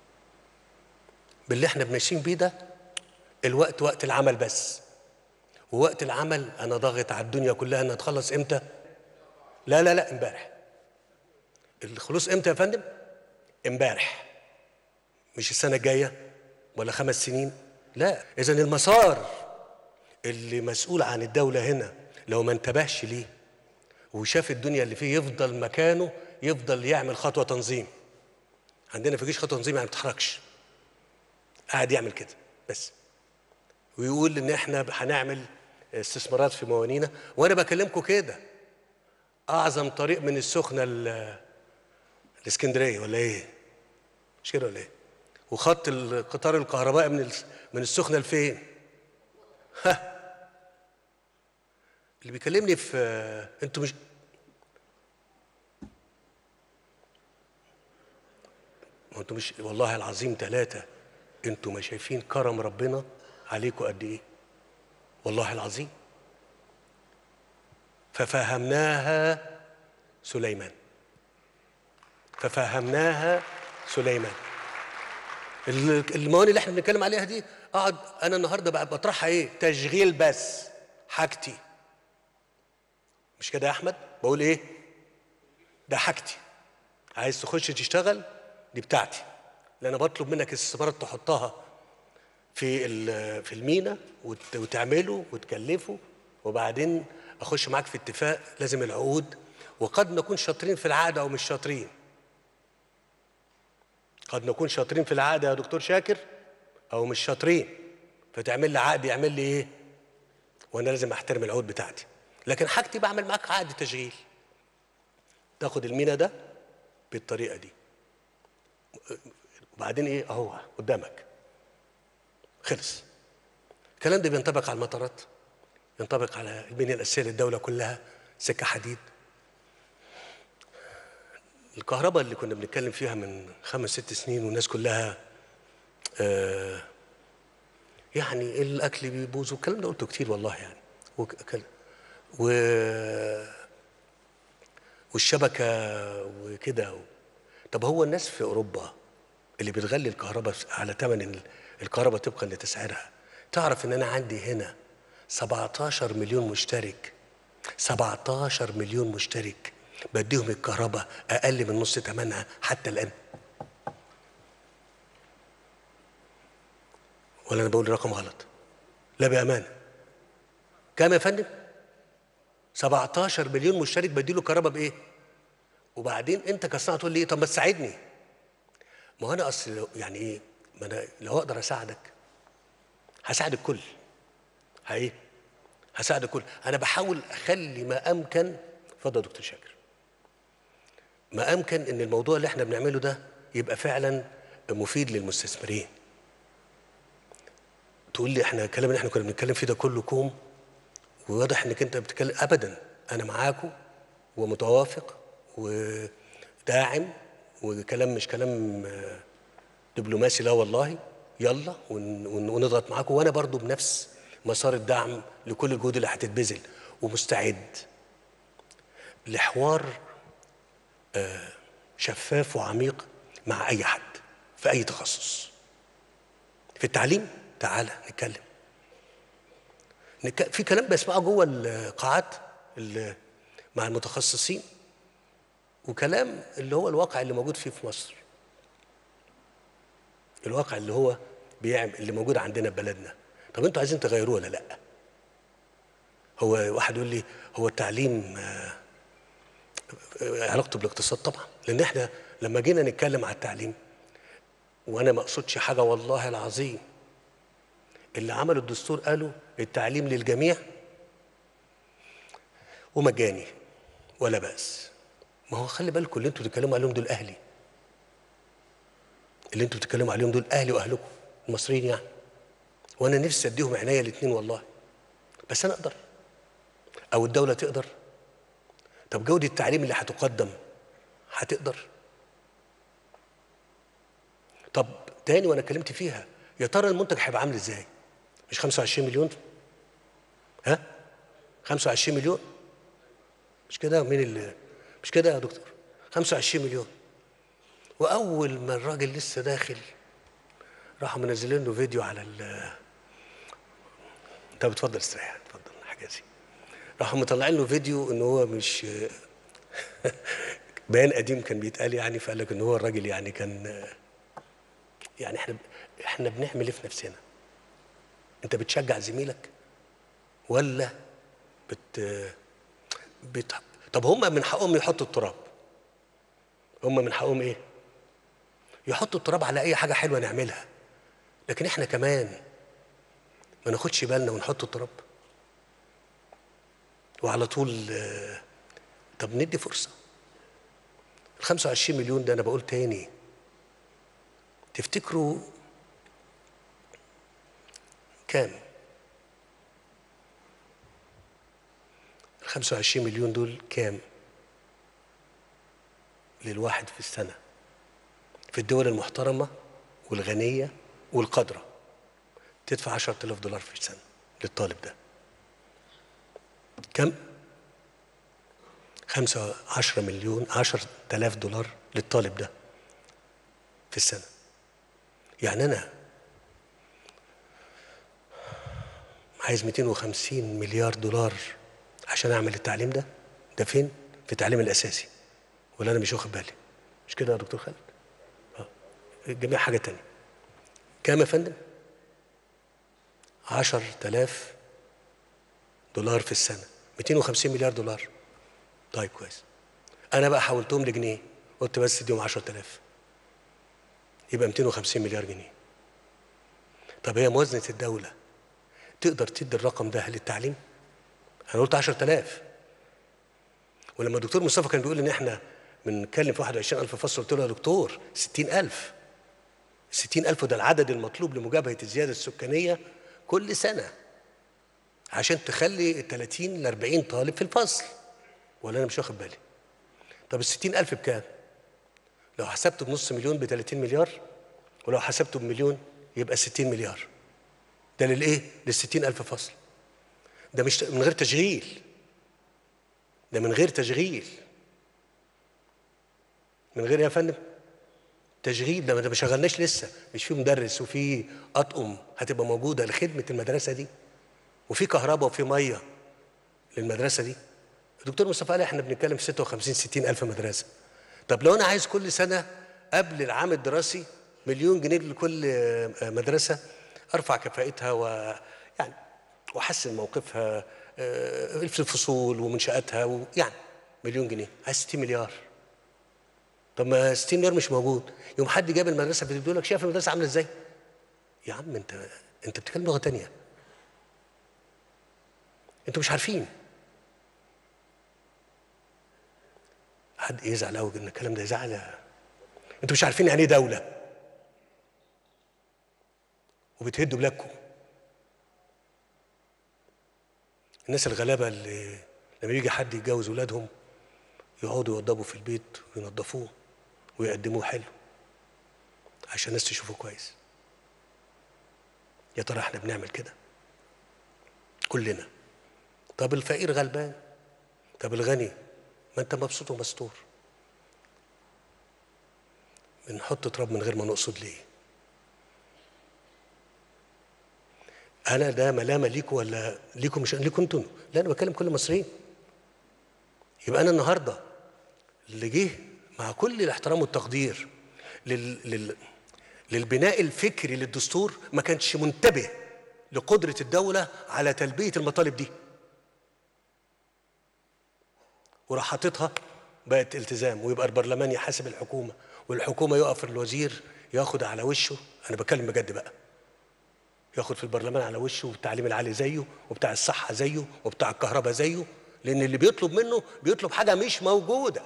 باللي احنا ماشيين بيه ده الوقت وقت العمل بس ووقت العمل انا ضاغط على الدنيا كلها انها تخلص امتى لا لا لا امبارح الخلوص امتى يا فندم امبارح مش السنه الجايه ولا خمس سنين لا اذا المسار اللي مسؤول عن الدوله هنا لو ما انتبهش ليه وشاف الدنيا اللي فيه يفضل مكانه يفضل يعمل خطوه تنظيم عندنا في الجيش خطوه تنظيم يعني ما بتتحركش قاعد يعمل كده بس ويقول ان احنا هنعمل استثمارات في موانينا وانا بكلمكم كده اعظم طريق من السخنه ل- الاسكندريه ولا ايه مش كده ولا ايه وخط القطار الكهربائي من الس- من السخنه لفين ها اللي بيكلمني في انتوا مش ما انتوا مش والله العظيم ثلاثة انتوا ما شايفين كرم ربنا عليكم قد ايه والله العظيم ففهمناها سليمان ففهمناها سليمان ال- الموانئ اللي احنا بنتكلم عليها دي اقعد انا النهارده بقى بطرحها ايه تشغيل بس حاجتي مش كده يا احمد بقول ايه ده حاجتي عايز تخش تشتغل دي بتاعتي لأن أنا بطلب منك استثمارات تحطها في ال- في المينا وت- وتعمله وتكلفه وبعدين اخش معاك في اتفاق لازم العقود وقد نكون شاطرين في العقد او مش شاطرين قد نكون شاطرين في العقد يا دكتور شاكر او مش شاطرين فتعمل لي عقد يعمل لي ايه وانا لازم احترم العقود بتاعتي لكن حاجتي بعمل معاك عقد تشغيل تاخد المينا ده بالطريقه دي وبعدين ايه اهو قدامك خلص الكلام ده بينطبق على المطارات ينطبق على البنية الأساسية للدولة كلها سكة حديد الكهرباء اللي كنا بنتكلم فيها من خمس ست سنين والناس كلها آه يعني الأكل بيبوظ والكلام ده قلته كتير والله يعني وك- و والشبكة وكده طب هو الناس في أوروبا اللي بتغلي الكهرباء على ثمن ال- الكهرباء طبقا لتسعيرها تعرف ان انا عندي هنا 17 مليون مشترك 17 مليون مشترك بديهم الكهرباء اقل من نص ثمنها حتى الان ولا انا بقول رقم غلط لا بامانه كام يا فندم 17 مليون مشترك بديله كهرباء بايه وبعدين انت كصناعه تقول لي إيه؟ طب ما تساعدني ما هو انا اصل لو- يعني ايه ما انا لو اقدر اساعدك هساعد الكل هايه هساعد الكل انا بحاول اخلي ما امكن اتفضل يا دكتور شاكر ما امكن ان الموضوع اللي احنا بنعمله ده يبقى فعلا مفيد للمستثمرين تقول لي احنا الكلام اللي احنا كنا بنتكلم فيه ده كله كوم وواضح انك انت بتتكلم ابدا انا معاكم ومتوافق وداعم وكلام مش كلام آه، دبلوماسي لا والله يلا ون- ون- ونضغط معاكم وانا برضو بنفس مسار الدعم لكل الجهود اللي هتتبذل ومستعد لحوار آه، شفاف وعميق مع اي حد في اي تخصص في التعليم تعالى نتكلم نك- في كلام بسمعه جوه القاعات ال- مع المتخصصين وكلام اللي هو الواقع اللي موجود فيه في مصر الواقع اللي هو بيعمل اللي موجود عندنا في بلدنا طب انتوا عايزين تغيروه ولا لا هو واحد يقول لي هو التعليم آه، آه، علاقته بالاقتصاد طبعا لان احنا لما جينا نتكلم على التعليم وانا ما اقصدش حاجه والله العظيم اللي عملوا الدستور قالوا التعليم للجميع ومجاني ولا بأس ما هو خلي بالكم اللي انتوا بتتكلموا عليهم دول اهلي اللي انتوا بتتكلموا عليهم دول اهلي واهلكم المصريين يعني وانا نفسي اديهم عينيا الاثنين والله بس انا اقدر او الدوله تقدر طب جوده التعليم اللي هتقدم هتقدر طب تاني وانا اتكلمت فيها يا ترى المنتج هيبقى عامل ازاي مش 25 مليون ها 25 مليون مش كده مين اللي مش كده يا دكتور 25 مليون واول ما الراجل لسه داخل راحوا منزلين له فيديو على ال طب اتفضل استريح اتفضل حجازي راحوا مطلعين له فيديو ان هو مش بيان قديم كان بيتقال يعني فقال لك ان هو الراجل يعني كان يعني احنا احنا بنعمل ايه في نفسنا انت بتشجع زميلك ولا بت بت طب هم من حقهم يحطوا التراب هم من حقهم ايه يحطوا التراب على اي حاجه حلوه نعملها لكن احنا كمان ما ناخدش بالنا ونحط التراب وعلى طول آه، طب ندي فرصه ال 25 مليون ده انا بقول تاني تفتكروا كام ال 25 مليون دول كام للواحد في السنة في الدول المحترمة والغنية والقادرة تدفع 10000 دولار في السنة للطالب ده كم؟ خمسة عشرة مليون عشر تلاف دولار للطالب ده في السنة يعني أنا عايز 250 مليار دولار عشان أعمل التعليم ده ده فين؟ في التعليم الأساسي ولا أنا مش واخد بالي مش كده يا دكتور خالد اه الجميع حاجه تانية كام يا فندم 10000 دولار في السنه 250 مليار دولار طيب كويس انا بقى حولتهم لجنيه قلت بس اديهم 10000 يبقى 250 مليار جنيه طب هي موازنه الدوله تقدر تدي الرقم ده للتعليم انا قلت 10000 ولما الدكتور مصطفى كان بيقول ان احنا بنتكلم في 21000 فصل قلت له يا دكتور 60000 60000 ده العدد المطلوب لمجابهه الزياده السكانيه كل سنه عشان تخلي ال 30 ل 40 طالب في الفصل ولا انا مش واخد بالي طب ال 60000 بكام؟ لو حسبته بنص مليون ب 30 مليار ولو حسبته بمليون يبقى 60 مليار ده للايه؟ لل 60000 فصل ده مش من غير تشغيل ده من غير تشغيل من غير يا فندم تشغيل ده ما شغلناش لسه مش في مدرس وفي اطقم هتبقى موجوده لخدمه المدرسه دي وفي كهرباء وفي ميه للمدرسه دي الدكتور مصطفى قال احنا بنتكلم في 56 60 الف مدرسه طب لو انا عايز كل سنه قبل العام الدراسي مليون جنيه لكل مدرسه ارفع كفاءتها و يعني واحسن موقفها في الفصول ومنشاتها ويعني مليون جنيه عايز 60 مليار طب ما 60 مليار مش موجود يوم حد جاب المدرسه بيقول لك شايف المدرسه عامله ازاي يا عم انت انت بتتكلم لغه تانية انتوا مش عارفين حد يزعل قوي ان الكلام ده يزعل انتوا مش عارفين يعني ايه دوله وبتهدوا بلادكم الناس الغلابه اللي لما يجي حد يتجوز ولادهم يقعدوا يوضبوا في البيت وينظفوه ويقدموه حلو عشان الناس تشوفه كويس يا ترى احنا بنعمل كده كلنا طب الفقير غلبان طب الغني ما انت مبسوط ومستور بنحط تراب من غير ما نقصد ليه انا ده ملامه ليكوا ولا ليكوا مش ليكوا انتوا لا انا بكلم كل المصريين يبقى انا النهارده اللي جه مع كل الاحترام والتقدير لل... لل... للبناء الفكري للدستور ما كانش منتبه لقدرة الدولة على تلبية المطالب دي وراح حاططها بقت التزام ويبقى البرلمان يحاسب الحكومة والحكومة يقف الوزير ياخد على وشه أنا بتكلم بجد بقى ياخد في البرلمان على وشه والتعليم العالي زيه وبتاع الصحة زيه وبتاع الكهرباء زيه لأن اللي بيطلب منه بيطلب حاجة مش موجودة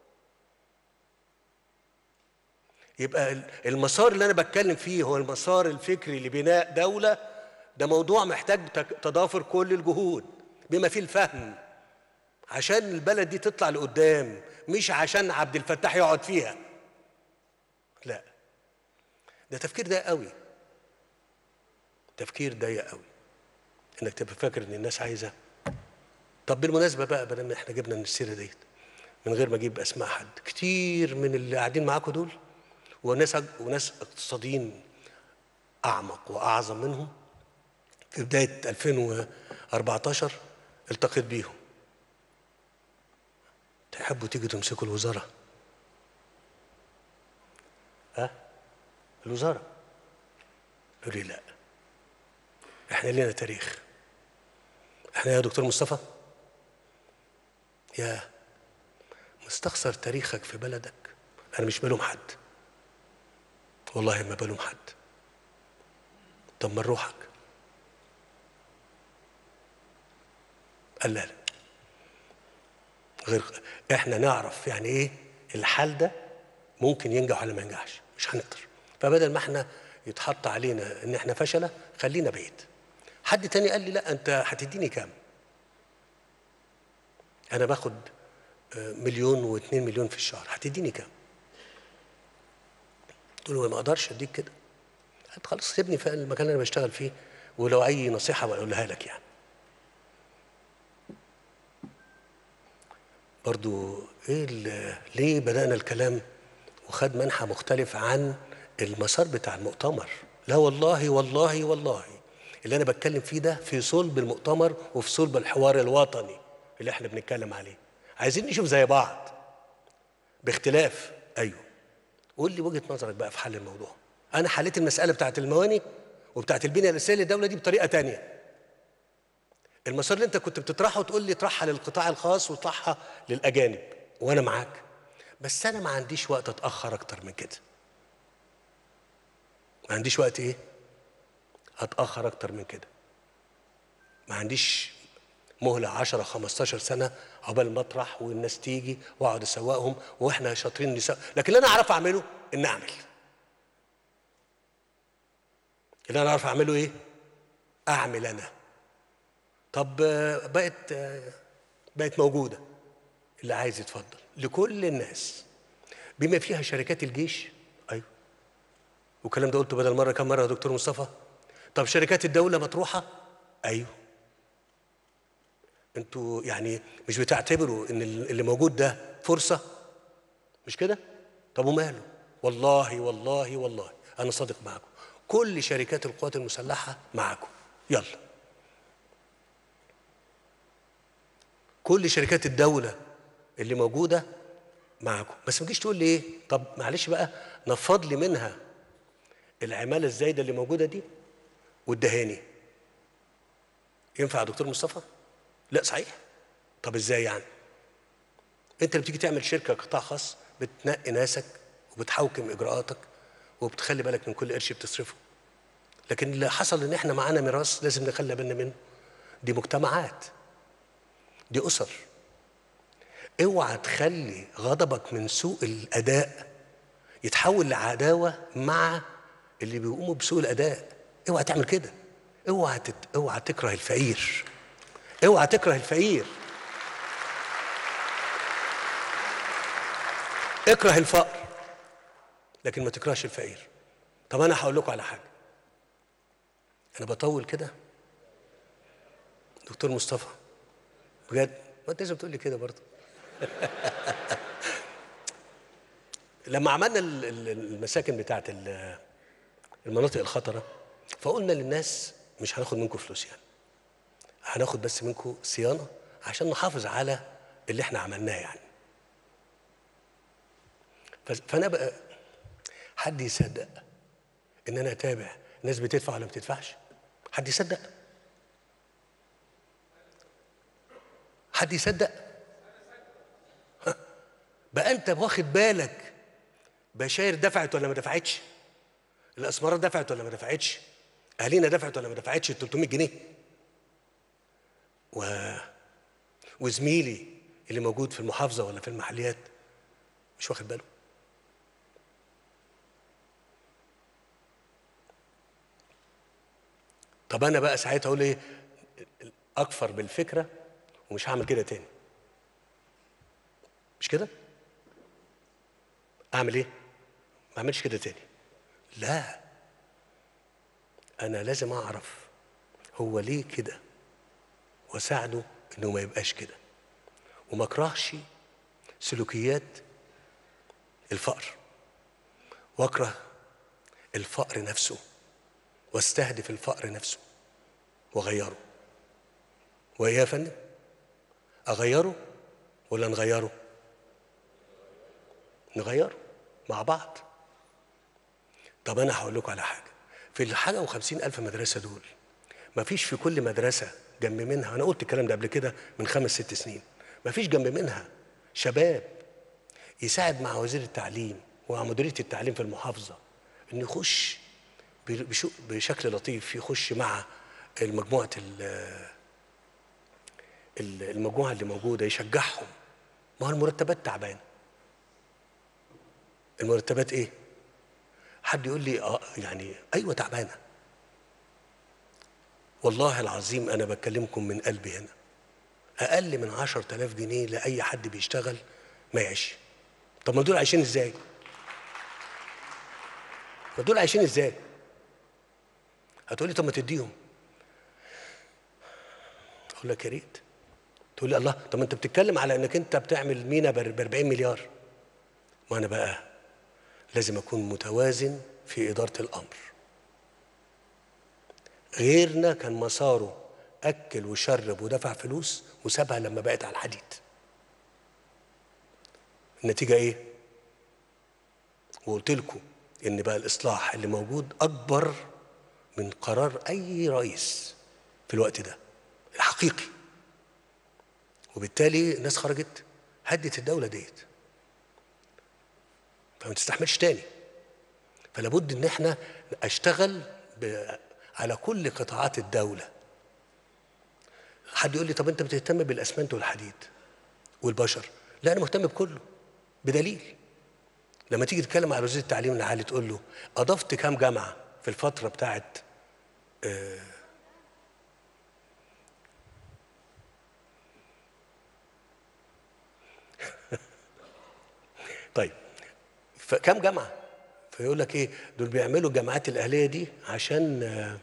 يبقى المسار اللي أنا بتكلم فيه هو المسار الفكري لبناء دولة ده موضوع محتاج تضافر كل الجهود بما فيه الفهم عشان البلد دي تطلع لقدام مش عشان عبد الفتاح يقعد فيها لا ده تفكير ضيق قوي تفكير ضيق قوي انك تبقى فاكر ان الناس عايزه طب بالمناسبه بقى بدل ما احنا جبنا السيره ديت من غير ما اجيب اسماء حد كتير من اللي قاعدين معاكم دول وناس وناس اقتصاديين اعمق واعظم منهم في بدايه 2014 التقيت بيهم تحبوا تيجوا تمسكوا الوزاره ها الوزاره قالوا لي لا احنا لنا تاريخ احنا يا دكتور مصطفى يا مستخسر تاريخك في بلدك انا مش بلوم حد والله ما بلوم حد طب ما روحك قال لا لا غير احنا نعرف يعني ايه الحال ده ممكن ينجح ولا ما ينجحش مش هنقدر فبدل ما احنا يتحط علينا ان احنا فشله خلينا بعيد حد تاني قال لي لا انت هتديني كام انا باخد مليون واثنين مليون في الشهر هتديني كام قلت له ما اقدرش اديك كده قلت خلاص سيبني في المكان اللي انا بشتغل فيه ولو اي نصيحه بقولها لك يعني برضو ايه ليه بدانا الكلام وخد منحى مختلف عن المسار بتاع المؤتمر لا والله والله والله اللي انا بتكلم فيه ده في صلب المؤتمر وفي صلب الحوار الوطني اللي احنا بنتكلم عليه عايزين نشوف زي بعض باختلاف ايوه قول لي وجهه نظرك بقى في حل الموضوع انا حليت المساله بتاعت المواني وبتاعت البنيه الاساسيه للدوله دي بطريقه تانية المسار اللي انت كنت بتطرحه تقول لي اطرحها للقطاع الخاص واطرحها للاجانب وانا معاك بس انا ما عنديش وقت اتاخر اكتر من كده ما عنديش وقت ايه اتاخر اكتر من كده ما عنديش مهلة 10 15 سنة عقبال ما اطرح والناس تيجي واقعد اسوقهم واحنا شاطرين نسوق لكن اللي انا اعرف اعمله ان اعمل اللي انا اعرف اعمله ايه؟ اعمل انا طب آه، بقت آه، بقت موجودة اللي عايز يتفضل لكل الناس بما فيها شركات الجيش ايوه والكلام ده قلته بدل مرة كم مرة يا دكتور مصطفى طب شركات الدولة مطروحة ايوه انتوا يعني مش بتعتبروا ان اللي موجود ده فرصه مش كده طب وماله والله والله والله انا صادق معاكم كل شركات القوات المسلحه معاكم يلا كل شركات الدوله اللي موجوده معاكم بس ما تجيش تقول لي ايه طب معلش بقى نفض لي منها العماله الزايده اللي موجوده دي والدهاني ينفع يا دكتور مصطفى لا صحيح طب ازاي يعني انت اللي بتيجي تعمل شركه قطاع خاص بتنقي ناسك وبتحوكم اجراءاتك وبتخلي بالك من كل قرش بتصرفه لكن اللي حصل ان احنا معانا ميراث لازم نخلي بالنا منه دي مجتمعات دي اسر اوعى تخلي غضبك من سوء الاداء يتحول لعداوه مع اللي بيقوموا بسوء الاداء اوعى تعمل كده اوعى تت... اوعى تكره الفقير اوعى تكره الفقير اكره الفقر لكن ما تكرهش الفقير طب انا هقول لكم على حاجه انا بطول كده دكتور مصطفى بجد ما انت لازم تقول لي كده برضه لما عملنا ال- ال- المساكن بتاعت ال- المناطق الخطره فقلنا للناس مش هناخد منكم فلوس يعني هناخد بس منكم صيانه عشان نحافظ على اللي احنا عملناه يعني ف- فانا بقى حد يصدق ان انا اتابع ناس بتدفع ولا ما بتدفعش حد يصدق حد يصدق ها. بقى انت واخد بالك بشاير دفعت ولا ما دفعتش الاسمرات دفعت ولا ما دفعتش اهالينا دفعت ولا ما دفعتش ال 300 جنيه و... وزميلي اللي موجود في المحافظه ولا في المحليات مش واخد باله طب انا بقى ساعتها اقول ايه اكفر بالفكره ومش هعمل كده تاني مش كده اعمل ايه ما اعملش كده تاني لا انا لازم اعرف هو ليه كده واساعده انه ما يبقاش كده وما اكرهش سلوكيات الفقر واكره الفقر نفسه واستهدف الفقر نفسه واغيره وايه يا فندم اغيره ولا نغيره نغيره مع بعض طب انا هقول لكم على حاجه في الحاجه وخمسين الف مدرسه دول ما فيش في كل مدرسه جنب منها انا قلت الكلام ده قبل كده من خمس ست سنين ما فيش جنب منها شباب يساعد مع وزير التعليم ومع مديريه التعليم في المحافظه انه يخش بشو- بشكل لطيف يخش مع المجموعه ال- ال- المجموعه اللي موجوده يشجعهم ما هو المرتبات تعبانه المرتبات ايه حد يقول لي اه يعني ايوه تعبانه والله العظيم انا بكلمكم من قلبي هنا اقل من عشر تلاف جنيه لاي حد بيشتغل ما يعيش طب ما دول عايشين ازاي ما دول عايشين ازاي هتقولي طب ما تديهم اقول لك يا ريت تقول لي الله طب ما انت بتتكلم على انك انت بتعمل مينا ب 40 مليار ما انا بقى لازم اكون متوازن في اداره الامر غيرنا كان مساره اكل وشرب ودفع فلوس وسابها لما بقت على الحديد النتيجه ايه وقلت لكم ان بقى الاصلاح اللي موجود اكبر من قرار اي رئيس في الوقت ده الحقيقي وبالتالي الناس خرجت هدت الدوله ديت فما تستحملش تاني فلا بد ان احنا اشتغل ب... على كل قطاعات الدوله حد يقول لي طب انت بتهتم بالاسمنت والحديد والبشر لا انا مهتم بكله بدليل لما تيجي تتكلم على وزير التعليم العالي تقول له اضفت كام جامعه في الفتره بتاعت آه طيب فكم جامعه فيقول لك ايه دول بيعملوا الجامعات الاهليه دي عشان آه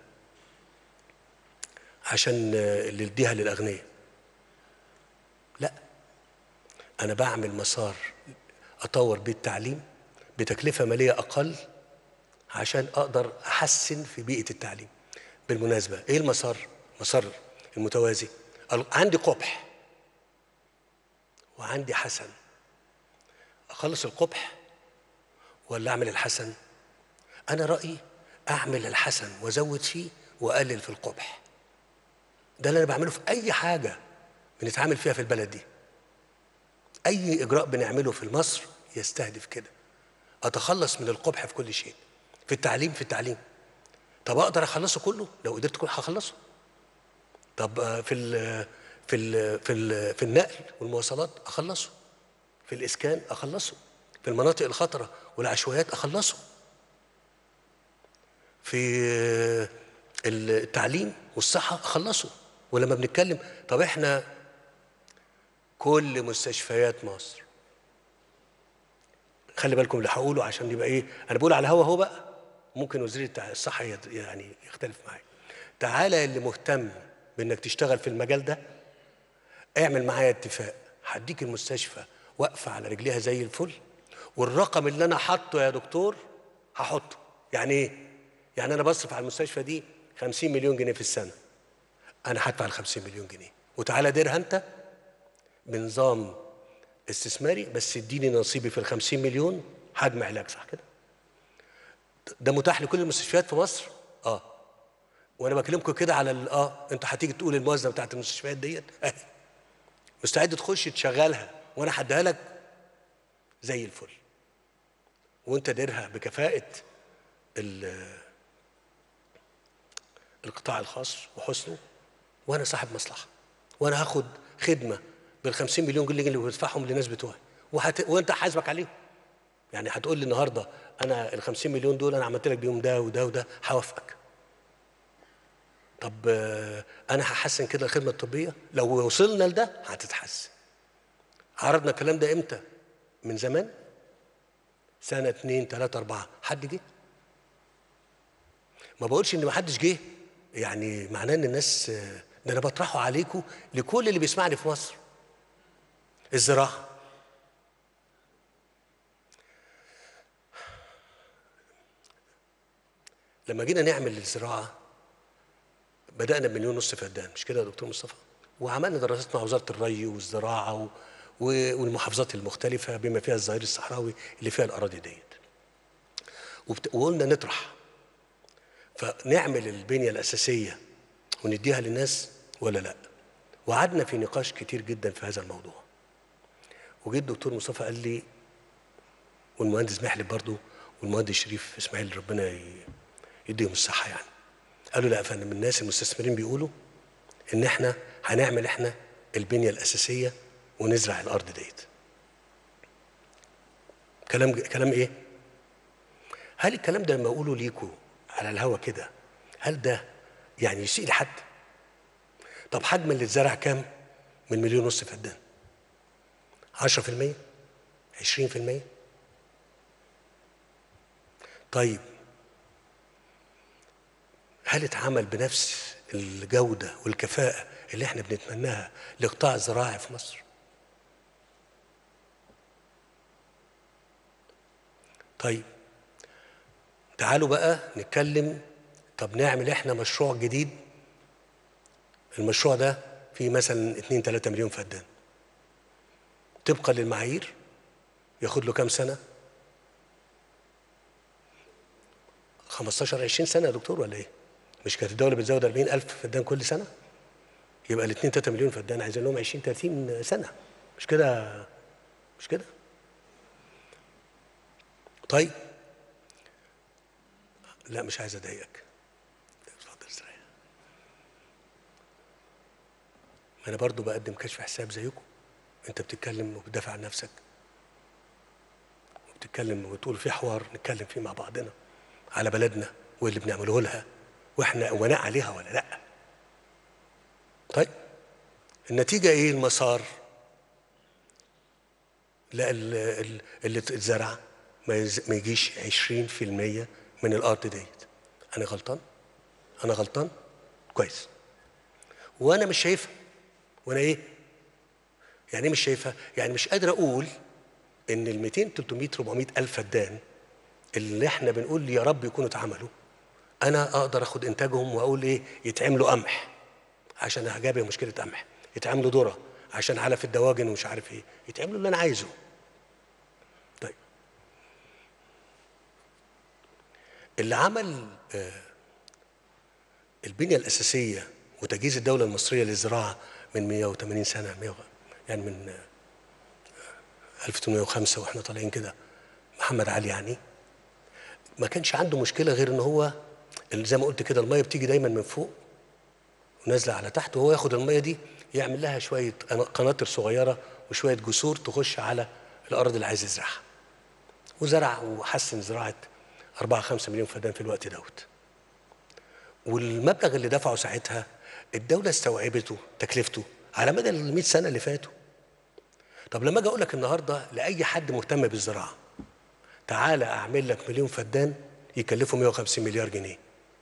عشان آه اللي يديها للاغنياء لا انا بعمل مسار اطور بيه التعليم بتكلفه ماليه اقل عشان اقدر احسن في بيئه التعليم بالمناسبه ايه المسار مسار المتوازي عندي قبح وعندي حسن اخلص القبح ولا اعمل الحسن انا رايي اعمل الحسن وازود فيه واقلل في القبح ده اللي انا بعمله في اي حاجه بنتعامل فيها في البلد دي اي اجراء بنعمله في مصر يستهدف كده اتخلص من القبح في كل شيء في التعليم في التعليم طب اقدر اخلصه كله لو قدرت كله هخلصه طب في ال في ال في ال في النقل والمواصلات اخلصه في الاسكان اخلصه في المناطق الخطره والعشوائيات اخلصه في التعليم والصحه اخلصه ولما بنتكلم طب احنا كل مستشفيات مصر خلي بالكم اللي هقوله عشان يبقى ايه انا بقول على هوا هو بقى ممكن وزير الصحه يعني يختلف معايا تعالى اللي مهتم بانك تشتغل في المجال ده اعمل معايا اتفاق هديك المستشفى واقفه على رجليها زي الفل والرقم اللي انا حاطه يا دكتور هحطه يعني ايه يعني انا بصرف على المستشفى دي 50 مليون جنيه في السنه انا هدفع ال 50 مليون جنيه وتعالى ديرها انت بنظام استثماري بس اديني نصيبي في ال 50 مليون حجم علاج صح كده ده متاح لكل المستشفيات في مصر اه وانا بكلمكم كده على اه انت هتيجي تقول الموازنه بتاعت المستشفيات ديت اهي مستعد تخش تشغلها وانا هديها لك زي الفل وانت ديرها بكفاءه القطاع الخاص وحسنه وانا صاحب مصلحه وانا هاخد خدمه بال 50 مليون جنيه اللي بدفعهم للناس بتوعي وهت... وانت حاسبك عليهم يعني هتقول لي النهارده انا ال 50 مليون دول انا عملت لك بيهم ده وده وده هوافقك طب انا هحسن كده الخدمه الطبيه لو وصلنا لده هتتحسن عرضنا الكلام ده امتى من زمان سنه اتنين تلاته اربعه حد جه ما بقولش ان ما حدش جه يعني معناه ان الناس ده انا بطرحه عليكم لكل اللي بيسمعني في مصر الزراعه لما جينا نعمل الزراعه بدانا بمليون ونص فدان مش كده يا دكتور مصطفى وعملنا دراسات مع وزاره الري والزراعه و... والمحافظات المختلفه بما فيها الظهير الصحراوي اللي فيها الاراضي ديت وبت... وقلنا نطرح فنعمل البنيه الاساسيه ونديها للناس ولا لا وقعدنا في نقاش كتير جدا في هذا الموضوع وجيت الدكتور مصطفى قال لي والمهندس محلب برضه والمهندس شريف اسماعيل ربنا يديهم الصحه يعني قالوا لا يا فندم الناس المستثمرين بيقولوا ان احنا هنعمل احنا البنيه الاساسيه ونزرع الارض ديت كلام كلام ايه هل الكلام ده لما اقوله ليكوا على الهوا كده هل ده يعني يسيء لحد طب حجم اللي اتزرع كام من مليون ونص فدان 10% 20% طيب هل اتعمل بنفس الجودة والكفاءة اللي احنا بنتمناها لقطاع الزراعي في مصر طيب تعالوا بقى نتكلم طب نعمل احنا مشروع جديد المشروع ده فيه مثلا 2 3 مليون فدان طبقا للمعايير ياخد له كام سنه 15 20 سنه يا دكتور ولا ايه مش كانت الدوله بتزود 40000 فدان كل سنه يبقى ال 2 3 مليون فدان عايزين لهم 20 30 سنه مش كده مش كده طيب لا مش عايز اضايقك اتفضل استريح ما انا برضو بقدم كشف حساب زيكم انت بتتكلم وبتدافع عن نفسك وبتتكلم وتقول في حوار نتكلم فيه مع بعضنا على بلدنا واللي بنعمله لها واحنا امناء عليها ولا لا طيب النتيجه ايه المسار لا ال- ال- اللي اتزرع ما يز- ما يجيش 20% من الارض ديت انا غلطان انا غلطان كويس وانا مش شايفها وانا ايه يعني ايه مش شايفها يعني مش قادر اقول ان ال 200 300 400 الف فدان اللي احنا بنقول يا رب يكونوا اتعملوا انا اقدر اخد انتاجهم واقول ايه يتعملوا قمح عشان هجابه مشكله قمح يتعملوا ذره عشان علف الدواجن ومش عارف ايه يتعملوا اللي انا عايزه طيب اللي عمل آه، البنيه الاساسيه وتجهيز الدوله المصريه للزراعه من 180 سنه 100 يعني من آه، 1805 واحنا طالعين كده محمد علي يعني ما كانش عنده مشكله غير ان هو اللي زي ما قلت كده الميه بتيجي دايما من فوق ونازله على تحت وهو ياخد الميه دي يعمل لها شويه قناطر صغيره وشويه جسور تخش على الارض اللي عايز يزرعها وزرع وحسن زراعه 4 5 مليون فدان في الوقت دوت والمبلغ اللي دفعه ساعتها الدوله استوعبته تكلفته على مدى ال 100 سنه اللي فاتوا طب لما اجي اقول لك النهارده لاي حد مهتم بالزراعه تعالى اعمل لك مليون فدان يكلفوا 150 مليار جنيه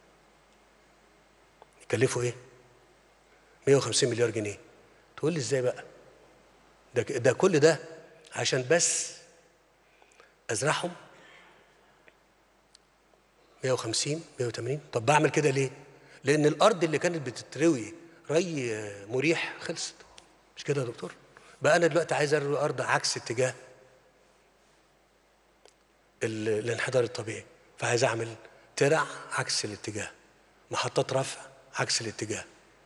يكلفوا ايه 150 مليار جنيه تقول لي ازاي بقى ده ده كل ده عشان بس ازرعهم 150 180 طب بعمل كده ليه لان الارض اللي كانت بتتروي ري آه، مريح خلصت مش كده يا دكتور بقى انا دلوقتي عايز اروي ارض عكس اتجاه ال- الانحدار الطبيعي فعايز اعمل ترع عكس الاتجاه محطات رفع عكس الاتجاه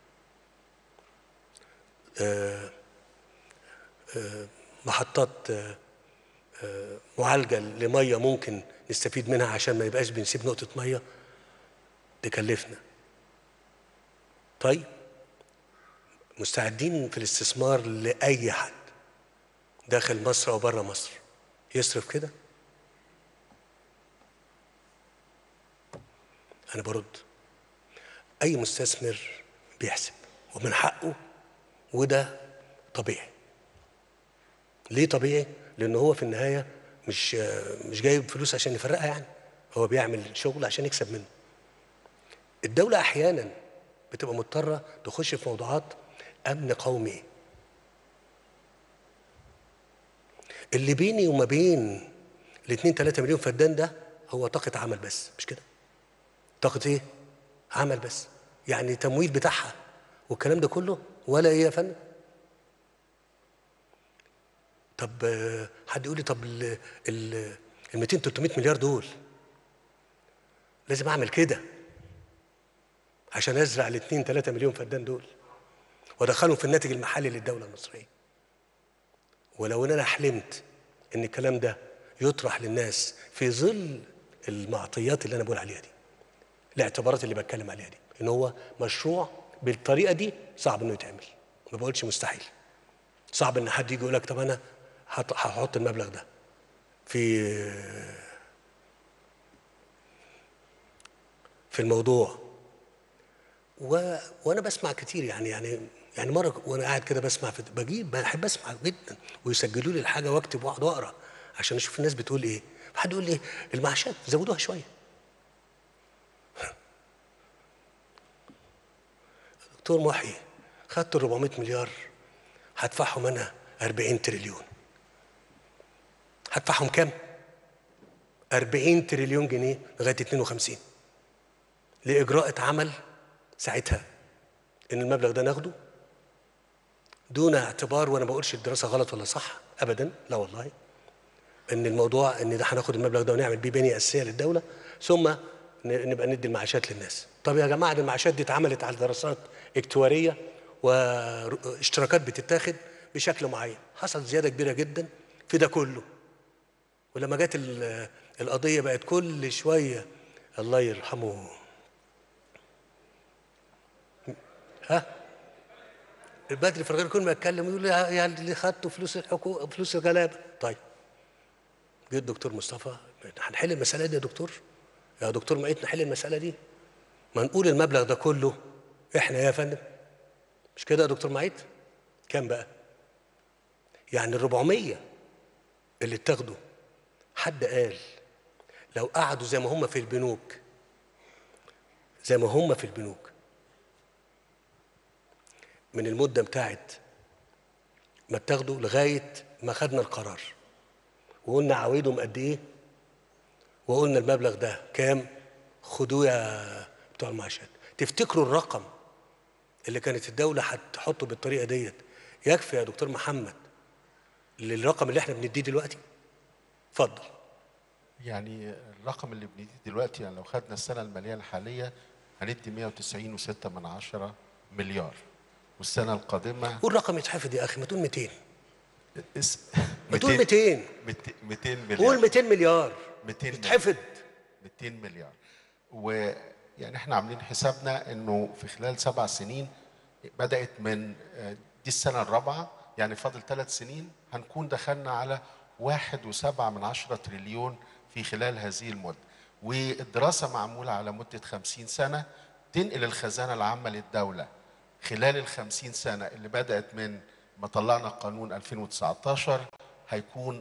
آه، آه، محطات آه، آه، معالجة لمية ممكن نستفيد منها عشان ما يبقاش بنسيب نقطة مية تكلفنا طيب مستعدين في الاستثمار لأي حد داخل مصر أو بره مصر يصرف كده أنا برد أي مستثمر بيحسب ومن حقه وده طبيعي ليه طبيعي؟ لأن هو في النهاية مش مش جايب فلوس عشان يفرقها يعني هو بيعمل شغل عشان يكسب منه الدولة أحيانا بتبقى مضطرة تخش في موضوعات أمن قومي اللي بيني وما بين الاثنين 3 مليون فدان ده هو طاقة عمل بس مش كده طاقة ايه؟ عمل بس يعني تمويل بتاعها والكلام ده كله ولا ايه يا فندم؟ طب آه، حد يقول لي طب ال ال ال 200 300 مليار دول لازم اعمل كده عشان ازرع ال 2 3 مليون فدان دول وادخلهم في الناتج المحلي للدوله المصريه ولو ان انا حلمت ان الكلام ده يطرح للناس في ظل المعطيات اللي انا بقول عليها دي الاعتبارات اللي بتكلم عليها دي ان هو مشروع بالطريقه دي صعب انه يتعمل ما بقولش مستحيل صعب ان حد يجي يقول لك طب انا هط- هحط المبلغ ده في في الموضوع و... وانا بسمع كتير يعني يعني يعني مره وانا قاعد كده بسمع في بجيب بحب اسمع جدا ويسجلوا لي الحاجه واكتب واقعد اقرا عشان اشوف الناس بتقول ايه حد يقول لي المعاشات زودوها شويه دكتور محي خدت ال 400 مليار هدفعهم انا 40 تريليون هدفعهم كام 40 تريليون جنيه لغايه 52 لاجراء عمل ساعتها ان المبلغ ده ناخده دون اعتبار وانا ما بقولش الدراسه غلط ولا صح ابدا لا والله ان الموضوع ان ده هناخد المبلغ ده ونعمل بيه بنيه اساسيه للدوله ثم ن- نبقى ندي المعاشات للناس طب يا جماعه دي المعاشات دي اتعملت على دراسات اكتواريه واشتراكات بتتاخد بشكل معين حصل زياده كبيره جدا في ده كله ولما جت ال- القضيه بقت كل شويه الله يرحمه ها البدري في الغير كل ما يتكلم يقول يا يا اللي خدتوا فلوس الحكومه فلوس الغلابه طيب جه الدكتور مصطفى هنحل المساله دي يا دكتور يا دكتور معيط نحل المساله دي ما نقول المبلغ ده كله احنا يا فندم مش كده يا دكتور معيط كام بقى يعني ال 400 اللي اتاخدوا حد قال لو قعدوا زي ما هم في البنوك زي ما هم في البنوك من المده بتاعت ما اتاخدوا لغايه ما خدنا القرار وقلنا عوايدهم قد ايه وقلنا المبلغ ده كام خدوه يا بتوع المعاشات تفتكروا الرقم اللي كانت الدوله هتحطه بالطريقه ديت يكفي يا دكتور محمد للرقم اللي احنا بنديه دلوقتي اتفضل يعني الرقم اللي بنديه دلوقتي يعني لو خدنا السنة المالية الحالية هندي 190 و6 من عشرة مليار والسنة القادمة قول رقم يتحفظ يا اخي ما تقول 200 اس... ما تقول 200 200 200 مليار قول 200 مليار 200 يتحفظ 200 مليار ويعني احنا عاملين حسابنا انه في خلال سبع سنين بدات من آه، دي السنه الرابعه يعني فاضل ثلاث سنين هنكون دخلنا على واحد وسبعة من عشرة تريليون في خلال هذه المدة والدراسة معمولة على مدة خمسين سنة تنقل الخزانة العامة للدولة خلال الخمسين سنة اللي بدأت من ما طلعنا قانون 2019 هيكون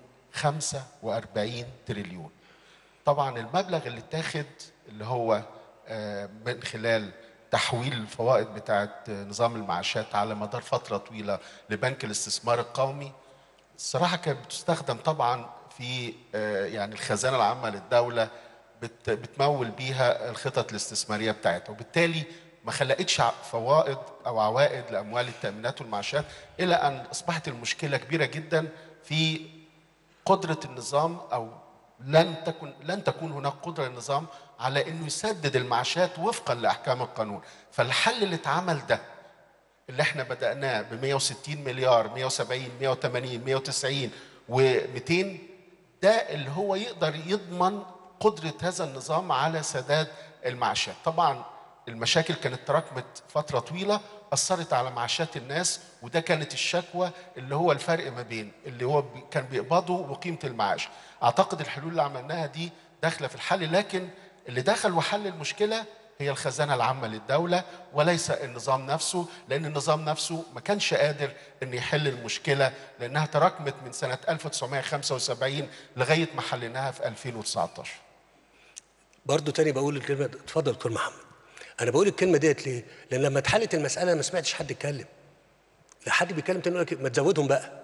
45 تريليون طبعا المبلغ اللي اتاخد اللي هو آه، من خلال تحويل الفوائد بتاعه نظام المعاشات على مدار فتره طويله لبنك الاستثمار القومي الصراحه كانت بتستخدم طبعا في آه، يعني الخزانه العامه للدوله بت- بتمول بيها الخطط الاستثماريه بتاعتها وبالتالي ما خلقتش ع- فوائد او عوائد لاموال التامينات والمعاشات الى ان اصبحت المشكله كبيره جدا في قدرة النظام أو لن تكن لن تكون هناك قدرة للنظام على إنه يسدد المعاشات وفقا لأحكام القانون، فالحل اللي اتعمل ده اللي احنا بدأناه ب 160 مليار 170 180 190 و200 ده اللي هو يقدر يضمن قدرة هذا النظام على سداد المعاشات طبعا المشاكل كانت تراكمت فترة طويلة أثرت على معاشات الناس وده كانت الشكوى اللي هو الفرق ما بين اللي هو بي- كان بيقبضه وقيمة المعاش أعتقد الحلول اللي عملناها دي داخلة في الحل لكن اللي دخل وحل المشكلة هي الخزانة العامة للدولة وليس النظام نفسه لأن النظام نفسه ما كانش قادر أن يحل المشكلة لأنها تراكمت من سنة 1975 لغاية ما حليناها في 2019 برضه تاني بقول الكلمه اتفضل دكتور محمد انا بقول الكلمه ديت ليه لان لما اتحلت المساله ما سمعتش حد يتكلم لا حد بيتكلم تاني يقول لك ما تزودهم بقى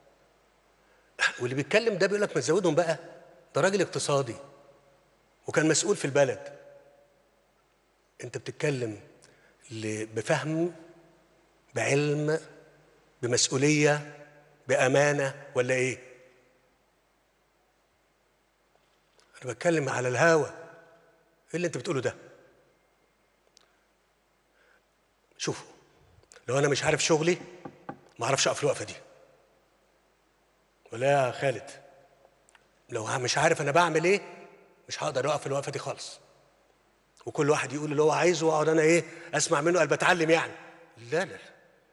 واللي بيتكلم ده بيقول لك ما تزودهم بقى ده راجل اقتصادي وكان مسؤول في البلد انت بتتكلم ل- بفهم بعلم بمسؤوليه بامانه ولا ايه انا بتكلم على الهوا ايه اللي انت بتقوله ده شوفوا لو انا مش عارف شغلي ما اعرفش اقف الوقفه دي ولا يا خالد لو مش عارف انا بعمل ايه مش هقدر اوقف الوقفه دي خالص وكل واحد يقول اللي هو عايزه واقعد انا ايه اسمع منه قال بتعلم يعني لا لا لا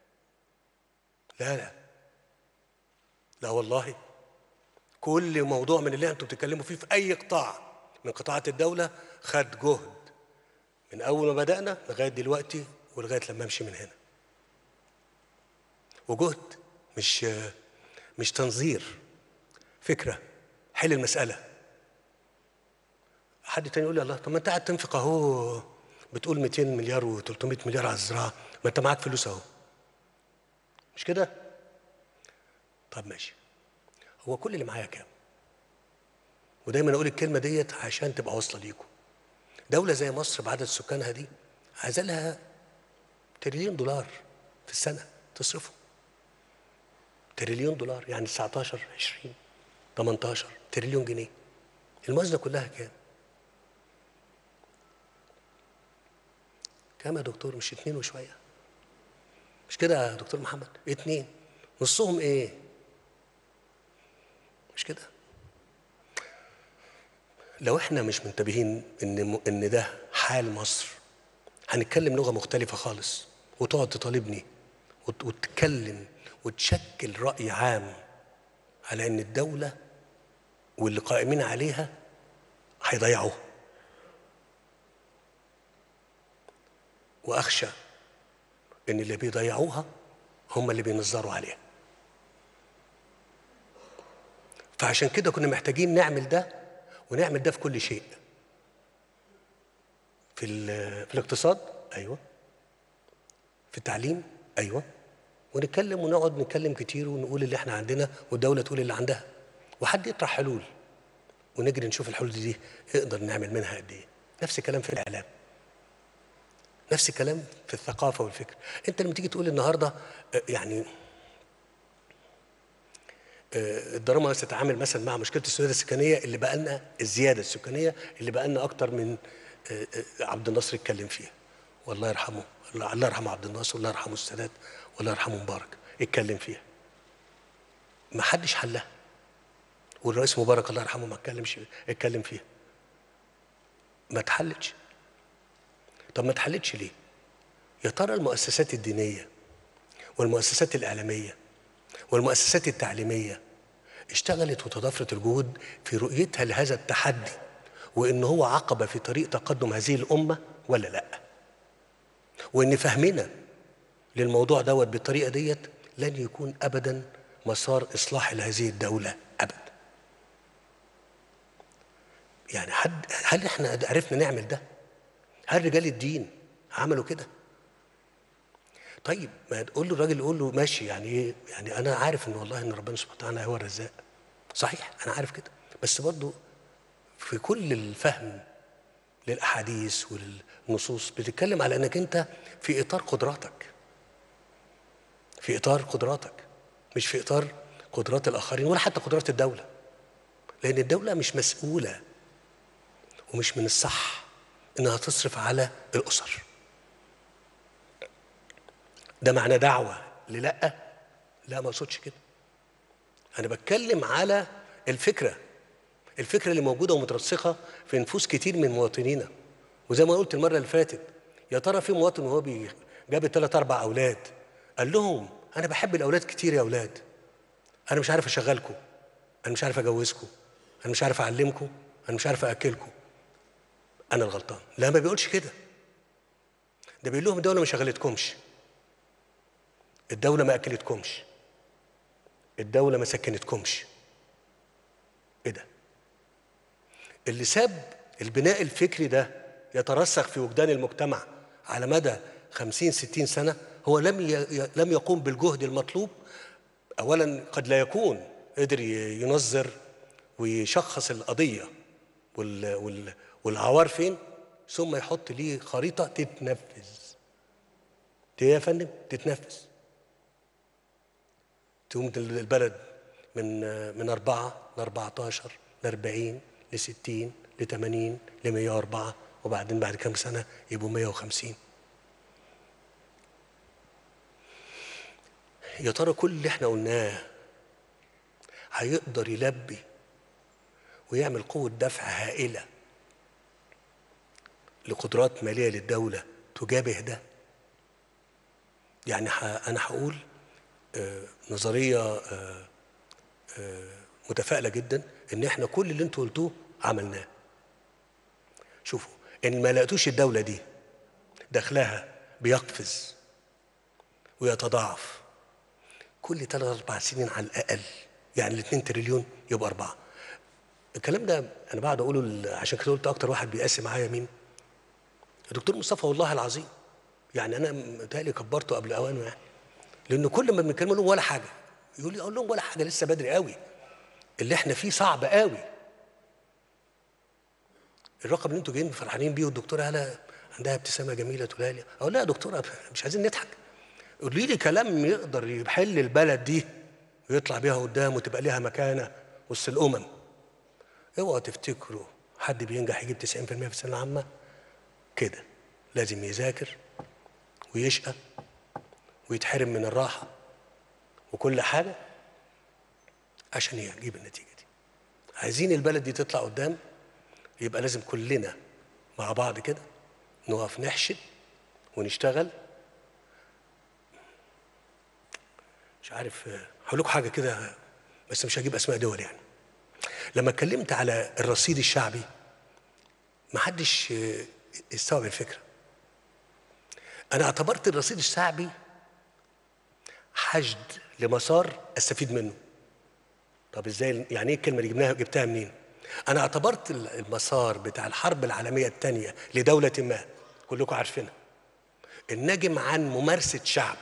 لا لا لا والله كل موضوع من اللي انتم بتتكلموا فيه في اي قطاع من قطاعات الدوله خد جهد من اول ما بدانا لغايه دلوقتي ولغايه لما امشي من هنا وجهد مش مش تنظير فكره حل المساله حد تاني يقول لي الله طب ما انت قاعد تنفق اهو بتقول 200 مليار و300 مليار على الزراعه ما انت معاك فلوس اهو مش كده طب ماشي هو كل اللي معايا كام ودايما اقول الكلمه ديت عشان تبقى واصله ليكم دوله زي مصر بعدد سكانها دي عايزه لها تريليون دولار في السنه تصرفه تريليون دولار يعني 19 20 18 تريليون جنيه الموازنه كلها كام كام يا دكتور مش اتنين وشويه مش كده يا دكتور محمد اتنين نصهم ايه مش كده لو احنا مش منتبهين ان ان ده حال مصر هنتكلم لغه مختلفه خالص وتقعد تطالبني وت- وتتكلم وتشكل راي عام على ان الدوله واللي قائمين عليها هيضيعوها واخشى ان اللي بيضيعوها هم اللي بينظروا عليها فعشان كده كنا محتاجين نعمل ده ونعمل ده في كل شيء في ال- في الاقتصاد ايوه في التعليم ايوه ونتكلم ونقعد نتكلم كتير ونقول اللي احنا عندنا والدوله تقول اللي عندها وحد يطرح حلول ونجري نشوف الحلول دي نقدر نعمل منها قد ايه نفس الكلام في الاعلام نفس الكلام في الثقافه والفكر انت لما تيجي تقول النهارده آه، يعني آه، الدراما مثلا تتعامل مثلا مع مشكله الزياده السكانيه اللي بقى لنا الزياده السكانيه اللي بقى لنا اكتر من آه، آه، عبد الناصر اتكلم فيها والله يرحمه الله الله يرحمه عبد الناصر والله يرحمه السادات والله يرحمه مبارك اتكلم فيها ما حدش حلها والرئيس مبارك الله يرحمه ما اتكلمش اتكلم فيها ما اتحلتش طب ما اتحلتش ليه يا ترى المؤسسات الدينيه والمؤسسات الاعلاميه والمؤسسات التعليميه اشتغلت وتضافرت الجهود في رؤيتها لهذا التحدي وان هو عقبه في طريق تقدم هذه الامه ولا لا وان فهمنا للموضوع دوت بالطريقه ديت لن يكون ابدا مسار اصلاح لهذه الدوله ابدا يعني حد هل احنا عرفنا نعمل ده هل رجال الدين عملوا كده طيب ما تقول له الراجل يقول له ماشي يعني ايه يعني انا عارف ان والله ان ربنا سبحانه وتعالى هو الرزاق صحيح انا عارف كده بس برضه في كل الفهم للاحاديث وللنصوص بتتكلم على انك انت في اطار قدراتك في اطار قدراتك مش في اطار قدرات الاخرين ولا حتى قدرات الدوله لان الدوله مش مسؤوله ومش من الصح انها تصرف على الاسر ده معنى دعوه للا لا ما اقصدش كده انا بتكلم على الفكره الفكره اللي موجوده ومترسخه في نفوس كتير من مواطنينا وزي ما قلت المره اللي فاتت يا ترى في مواطن وهو بي- جاب ثلاث اربع اولاد قال لهم انا بحب الاولاد كتير يا اولاد انا مش عارف اشغلكم انا مش عارف اجوزكم انا مش عارف اعلمكم انا مش عارف اكلكم انا الغلطان لا ما بيقولش كده ده بيقول لهم الدوله ما شغلتكمش الدوله ما اكلتكمش الدوله ما سكنتكمش ايه ده اللي ساب البناء الفكري ده يترسخ في وجدان المجتمع على مدى خمسين ستين سنة هو لم ي... ي- لم يقوم بالجهد المطلوب أولا قد لا يكون قدر ي- ينظر ويشخص القضية وال... وال... والعوار فين ثم يحط ليه خريطة تتنفذ دي يا فندم تتنفذ تقوم دل- البلد من من أربعة ل 14 ل 40 ل 60 ل 80 ل 104 وبعدين بعد كام سنة يبقوا 150 يا ترى كل اللي احنا قلناه هيقدر يلبي ويعمل قوة دفع هائلة لقدرات مالية للدولة تجابه ده يعني ح- أنا هقول آه، نظرية آه، آه، متفائلة جدا إن إحنا كل اللي أنتوا قلتوه عملناه شوفوا إن ما لقيتوش الدولة دي دخلها بيقفز ويتضاعف كل ثلاث أربع سنين على الأقل يعني الاثنين تريليون يبقى أربعة الكلام ده أنا بعد أقوله ل- عشان كده قلت أكتر واحد بيقاسي معايا مين الدكتور مصطفى والله العظيم يعني أنا متهيألي كبرته قبل أوانه يعني لأنه كل ما بنتكلم لهم ولا حاجة يقول لي أقول لهم ولا حاجة لسه بدري قوي اللي احنا فيه صعب قوي الرقم اللي انتوا جايين فرحانين بيه والدكتوره هلا عندها ابتسامه جميله تقولها لي اقول لا يا دكتوره مش عايزين نضحك قولي لي كلام يقدر يحل البلد دي ويطلع بيها قدام وتبقى ليها مكانه وسط الامم اوعوا تفتكروا حد بينجح يجيب 90% في الثانويه العامه كده لازم يذاكر ويشقى ويتحرم من الراحة وكل حاجة عشان يجيب النتيجة دي عايزين البلد دي تطلع قدام يبقى لازم كلنا مع بعض كده نقف نحشد ونشتغل مش عارف آه، هقول لكم حاجه كده بس مش هجيب اسماء دول يعني لما اتكلمت على الرصيد الشعبي ما حدش آه، استوعب الفكره انا اعتبرت الرصيد الشعبي حشد لمسار استفيد منه طب ازاي يعني ايه الكلمه اللي جبناها جبتها منين انا اعتبرت المسار بتاع الحرب العالميه الثانيه لدوله ما كلكم عارفينها الناجم عن ممارسه شعب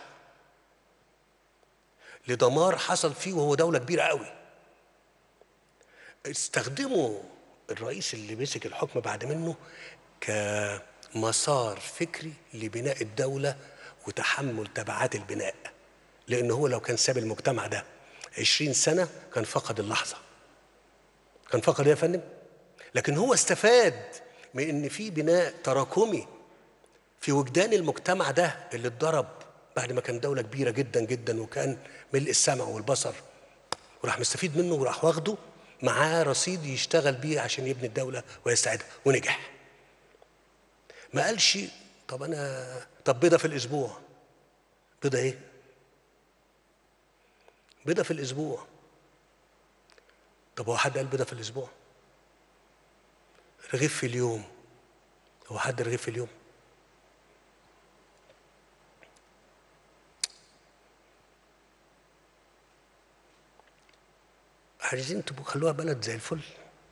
لدمار حصل فيه وهو دوله كبيره قوي استخدموا الرئيس اللي مسك الحكم بعد منه كمسار فكري لبناء الدوله وتحمل تبعات البناء لان هو لو كان ساب المجتمع ده عشرين سنه كان فقد اللحظه كان فقد إيه يا فندم لكن هو استفاد من ان في بناء تراكمي في وجدان المجتمع ده اللي اتضرب بعد ما كان دولة كبيرة جدا جدا وكان ملء السمع والبصر وراح مستفيد منه وراح واخده معاه رصيد يشتغل بيه عشان يبني الدولة ويستعيدها ونجح ما قالش طب أنا طب بيضة في الأسبوع بيضة إيه؟ بيضة في الأسبوع طب هو حد قال بيضة في الأسبوع؟ رغيف في اليوم هو حد رغيف في اليوم؟ عايزين تبقوا خلوها بلد زي الفل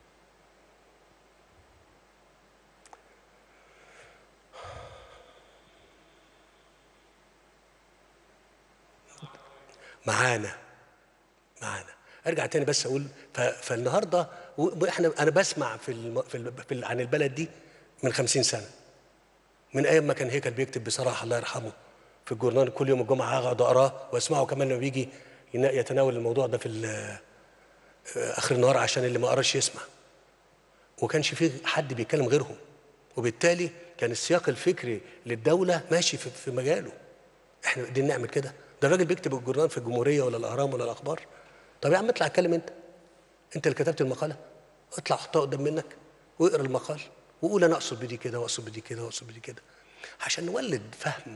معانا معانا ارجع تاني بس اقول ف- فالنهارده و- واحنا انا بسمع في الم... في, ال... في ال... عن البلد دي من خمسين سنه من ايام ما كان هيكل بيكتب بصراحه الله يرحمه في الجورنال كل يوم الجمعه اقعد اقراه واسمعه كمان لما بيجي ين- يتناول الموضوع ده في ال- اخر النهار عشان اللي ما قراش يسمع وكانش فيه حد بيتكلم غيرهم وبالتالي كان السياق الفكري للدوله ماشي في, في مجاله احنا قاعدين نعمل كده ده الراجل بيكتب الجورنال في الجمهوريه ولا الاهرام ولا الاخبار طب يا عم اطلع اتكلم انت انت اللي كتبت المقاله اطلع حطها قدام منك واقرا المقال وقول انا اقصد بدي كده واقصد بدي كده واقصد بدي كده عشان نولد فهم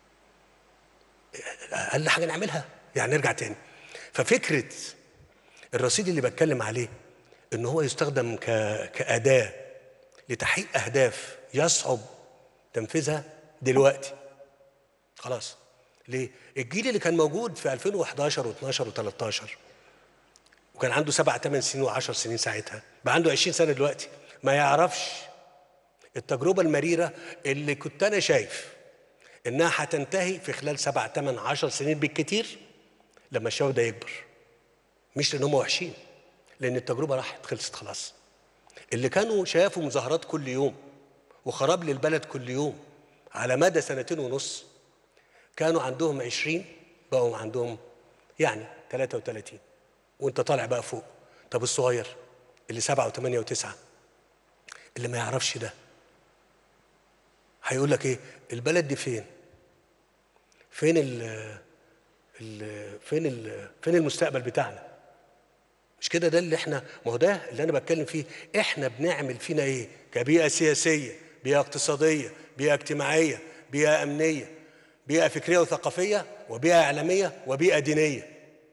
اقل حاجه نعملها يعني نرجع تاني ففكره الرصيد اللي بتكلم عليه ان هو يستخدم ك... كاداه لتحقيق اهداف يصعب تنفيذها دلوقتي خلاص ليه الجيل اللي كان موجود في 2011 و12 و13 وكان عنده سبع ثمان سنين وعشر سنين ساعتها بقى عنده 20 سنه دلوقتي ما يعرفش التجربه المريره اللي كنت انا شايف انها هتنتهي في خلال سبع ثمان عشر سنين بالكتير لما الشباب ده يكبر مش لان هم وحشين لان التجربه راحت خلصت خلاص اللي كانوا شافوا مظاهرات كل يوم وخراب للبلد كل يوم على مدى سنتين ونص كانوا عندهم عشرين بقوا عندهم يعني 33 وانت طالع بقى فوق طب الصغير اللي سبعة وثمانية وتسعة اللي ما يعرفش ده هيقول لك ايه البلد دي فين فين ال ال فين ال فين المستقبل بتاعنا مش كده ده اللي احنا ما هو ده اللي انا بتكلم فيه احنا بنعمل فينا ايه كبيئه سياسيه بيئه اقتصاديه بيئه اجتماعيه بيئه امنيه بيئه فكريه وثقافيه وبيئه اعلاميه وبيئه دينيه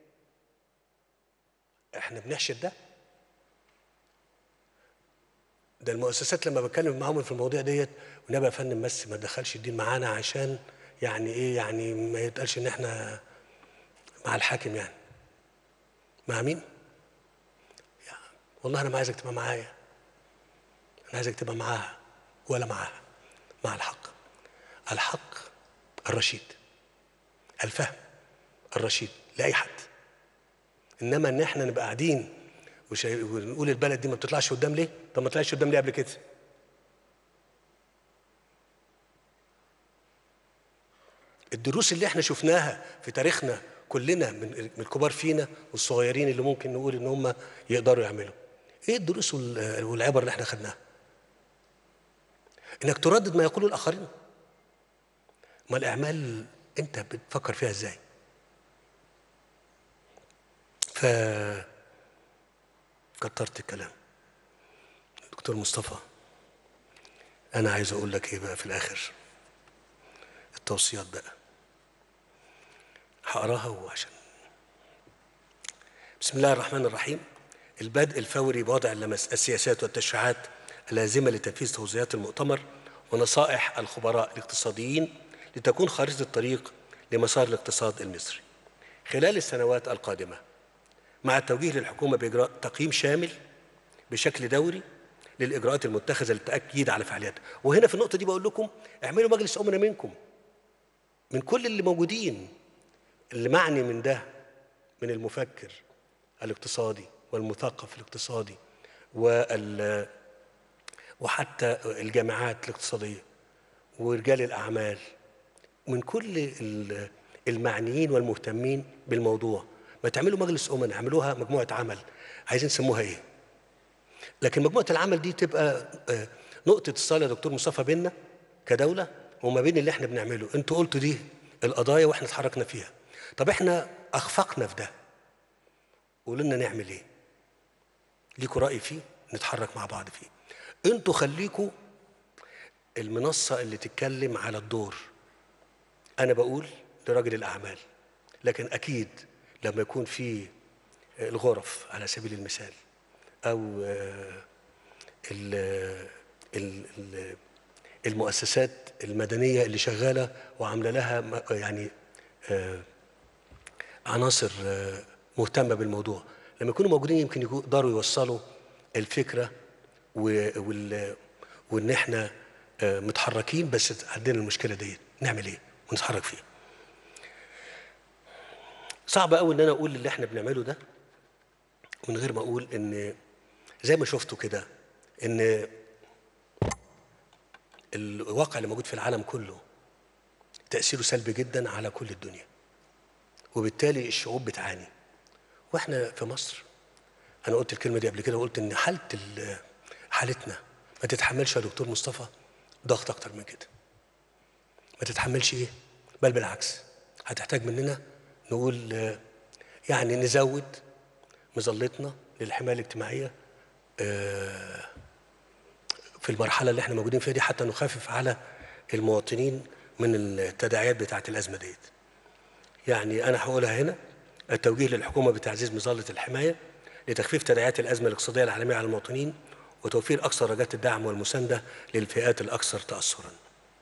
احنا بنحشد ده ده المؤسسات لما بتكلم معاهم في المواضيع ديت ونبقى يا فندم بس ما تدخلش الدين معانا عشان يعني ايه يعني ما يتقالش ان احنا مع الحاكم يعني مع مين؟ يعني والله انا ما عايزك تبقى معايا انا عايزك تبقى معاها ولا معاها مع الحق الحق الرشيد الفهم الرشيد لاي حد انما ان احنا نبقى قاعدين وشاي- ونقول البلد دي ما بتطلعش قدام ليه؟ طب ما طلعش قدام ليه قبل كده؟ الدروس اللي احنا شفناها في تاريخنا كلنا من من الكبار فينا والصغيرين اللي ممكن نقول ان هم يقدروا يعملوا. ايه الدروس وال- والعبر اللي احنا خدناها؟ انك تردد ما يقوله الاخرين ما الاعمال انت بتفكر فيها ازاي ف كترت الكلام دكتور مصطفى انا عايز اقول لك ايه بقى في الاخر التوصيات بقى هقراها وعشان بسم الله الرحمن الرحيم البدء الفوري بوضع اللمس السياسات والتشريعات اللازمة لتنفيذ توصيات المؤتمر ونصائح الخبراء الاقتصاديين لتكون خارطة الطريق لمسار الاقتصاد المصري خلال السنوات القادمة مع التوجيه للحكومة بإجراء تقييم شامل بشكل دوري للإجراءات المتخذة للتأكيد على فعالياتها وهنا في النقطة دي بقول لكم اعملوا مجلس أمنا منكم من كل اللي موجودين اللي معني من ده من المفكر الاقتصادي والمثقف الاقتصادي وال وحتى الجامعات الاقتصادية ورجال الأعمال من كل ال- المعنيين والمهتمين بالموضوع ما تعملوا مجلس أمنا اعملوها مجموعة عمل عايزين نسموها إيه لكن مجموعة العمل دي تبقى آه، نقطة اتصال يا دكتور مصطفى بينا كدولة وما بين اللي احنا بنعمله انتوا قلتوا دي القضايا واحنا اتحركنا فيها طب احنا اخفقنا في ده قولوا لنا نعمل ايه ليكوا رأي فيه نتحرك مع بعض فيه انتوا خليكوا المنصة اللي تتكلم على الدور انا بقول لراجل الاعمال لكن اكيد لما يكون في الغرف على سبيل المثال او آه، ال- ال- ال- المؤسسات المدنيه اللي شغاله وعامله لها م- يعني آه، عناصر آه، مهتمه بالموضوع لما يكونوا موجودين يمكن يكونوا- يقدروا يوصلوا الفكره و- وال- وان احنا آه، متحركين بس عندنا المشكله ديت نعمل ايه ونتحرك فيها صعب قوي ان انا اقول اللي احنا بنعمله ده من غير ما اقول ان زي ما شفتوا كده ان الواقع اللي موجود في العالم كله تاثيره سلبي جدا على كل الدنيا وبالتالي الشعوب بتعاني واحنا في مصر انا قلت الكلمه دي قبل كده وقلت ان حاله ال- حالتنا ما تتحملش يا دكتور مصطفى ضغط اكتر من كده ما تتحملش ايه بل بالعكس هتحتاج مننا نقول آه، يعني نزود مظلتنا للحمايه الاجتماعيه آه، في المرحله اللي احنا موجودين فيها دي حتى نخفف على المواطنين من التداعيات بتاعه الازمه ديت. يعني انا هقولها هنا التوجيه للحكومه بتعزيز مظله الحمايه لتخفيف تداعيات الازمه الاقتصاديه العالميه على المواطنين وتوفير اقصى درجات الدعم والمسانده للفئات الاكثر تاثرا.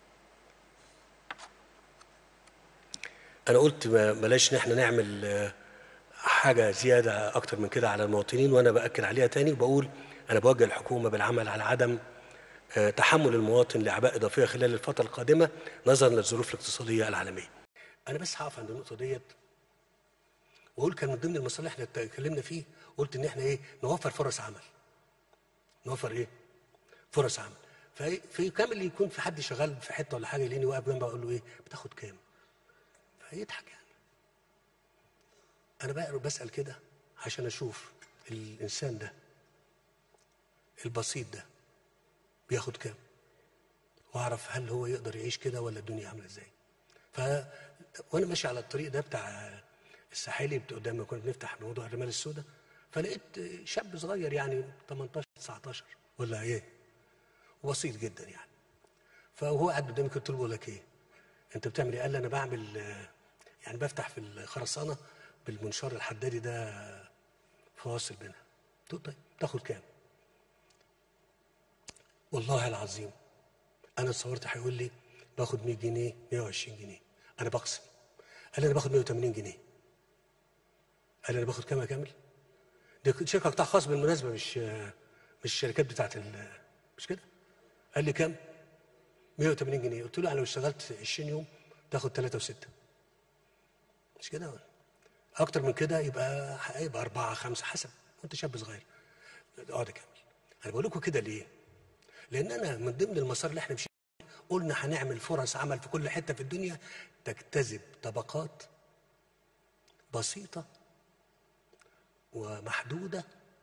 انا قلت ما- بلاش ان احنا نعمل آه، حاجه زياده اكتر من كده على المواطنين وانا باكد عليها تاني وبقول انا بوجه الحكومه بالعمل على عدم آه، تحمل المواطن لاعباء اضافيه خلال الفتره القادمه نظرا للظروف الاقتصاديه العالميه. انا بس هقف عند النقطه ديت واقول كان من ضمن المصالح اللي اتكلمنا فيه قلت ان احنا ايه نوفر فرص عمل. نوفر ايه؟ فرص عمل. في في كامل يكون في حد شغال في حته ولا حاجه يلاقيني واقف جنبه اقول له ايه؟ بتاخد كام؟ فيضحك يعني. انا بقى بسال كده عشان اشوف الانسان ده البسيط ده بياخد كام واعرف هل هو يقدر يعيش كده ولا الدنيا عامله ازاي ف وانا ماشي على الطريق ده بتاع الساحلي بت- قدام ما كنا بنفتح موضوع الرمال السوداء فلقيت شاب صغير يعني 18 19 ولا ايه بسيط جدا يعني فهو قاعد قدامي قلت له بقول لك ايه انت بتعمل ايه قال لي انا بعمل آه، يعني بفتح في الخرسانه بالمنشار الحدادي ده فواصل بينها قلت له طيب تاخد كام والله العظيم انا اتصورت هيقول لي باخد 100 جنيه 120 جنيه انا بقسم قال لي انا باخد 180 جنيه قال لي انا باخد كام يا كامل دي شركه قطاع خاص بالمناسبه مش مش الشركات بتاعت ال- مش كده قال لي كام 180 جنيه قلت له انا لو اشتغلت 20 يوم تاخد 3 و6 مش كده اكتر من كده يبقى هيبقى أربعة خمسة حسب وانت شاب صغير اقعد يا كامل انا بقول لكم كده ليه لان انا من ضمن المسار اللي احنا مشينا قلنا هنعمل فرص عمل في كل حته في الدنيا تجتذب طبقات بسيطه ومحدوده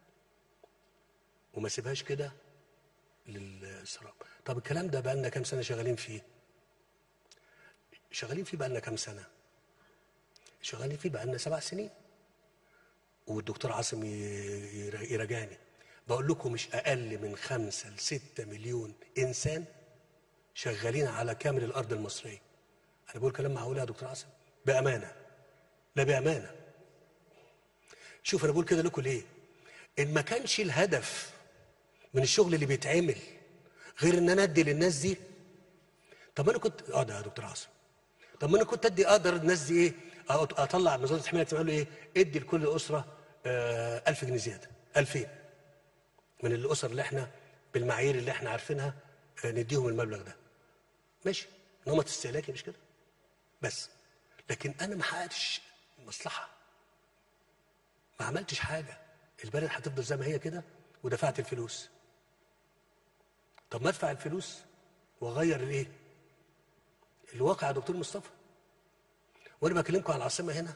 وما سيبهاش كده للسراب طب الكلام ده بقى لنا كام سنه شغالين فيه شغالين فيه بقالنا كام سنه شغالين فيه بقالنا سبع سنين والدكتور عاصم ي- ي- يراجعني بقول لكم مش اقل من خمسة لستة مليون انسان شغالين على كامل الارض المصريه انا بقول كلام معقول يا دكتور عاصم بامانه لا بامانه شوف انا بقول كده لكم ليه ان ما كانش الهدف من الشغل اللي بيتعمل غير ان انا ادي للناس دي طب ما انا كنت اه ده يا دكتور عاصم طب ما انا كنت ادي اقدر الناس دي ايه أط- اطلع نظام الحمايه الاجتماعيه ايه ادي لكل اسره آه 1000 جنيه زياده 2000 من الاسر اللي احنا بالمعايير اللي احنا عارفينها آه نديهم المبلغ ده ماشي نمط استهلاكي مش كده بس لكن انا ما حققتش مصلحه ما عملتش حاجه البلد هتفضل زي ما هي كده ودفعت الفلوس طب ما ادفع الفلوس واغير الايه الواقع يا دكتور مصطفى وانا بكلمكم على العاصمه هنا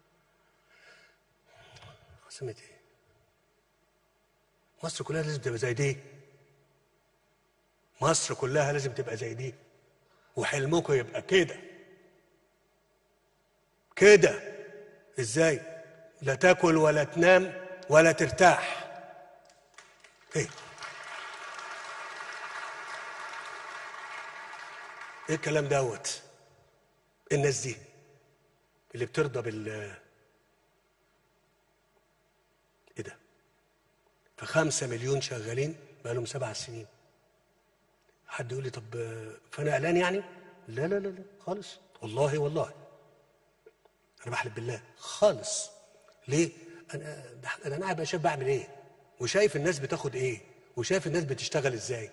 عاصمه ايه مصر كلها لازم تبقى زي دي مصر كلها لازم تبقى زي دي وحلمكم يبقى كده كده ازاي لا تاكل ولا تنام ولا ترتاح ايه ايه الكلام دوت الناس دي اللي بترضى بال ايه ده فخمسة مليون شغالين بقالهم سبع سنين حد يقول لي طب آه، فانا قلقان يعني لا لا لا لا خالص والله والله انا بحلف بالله خالص ليه انا ده انا قاعد بقى شايف بعمل ايه وشايف الناس بتاخد ايه وشايف الناس بتشتغل ازاي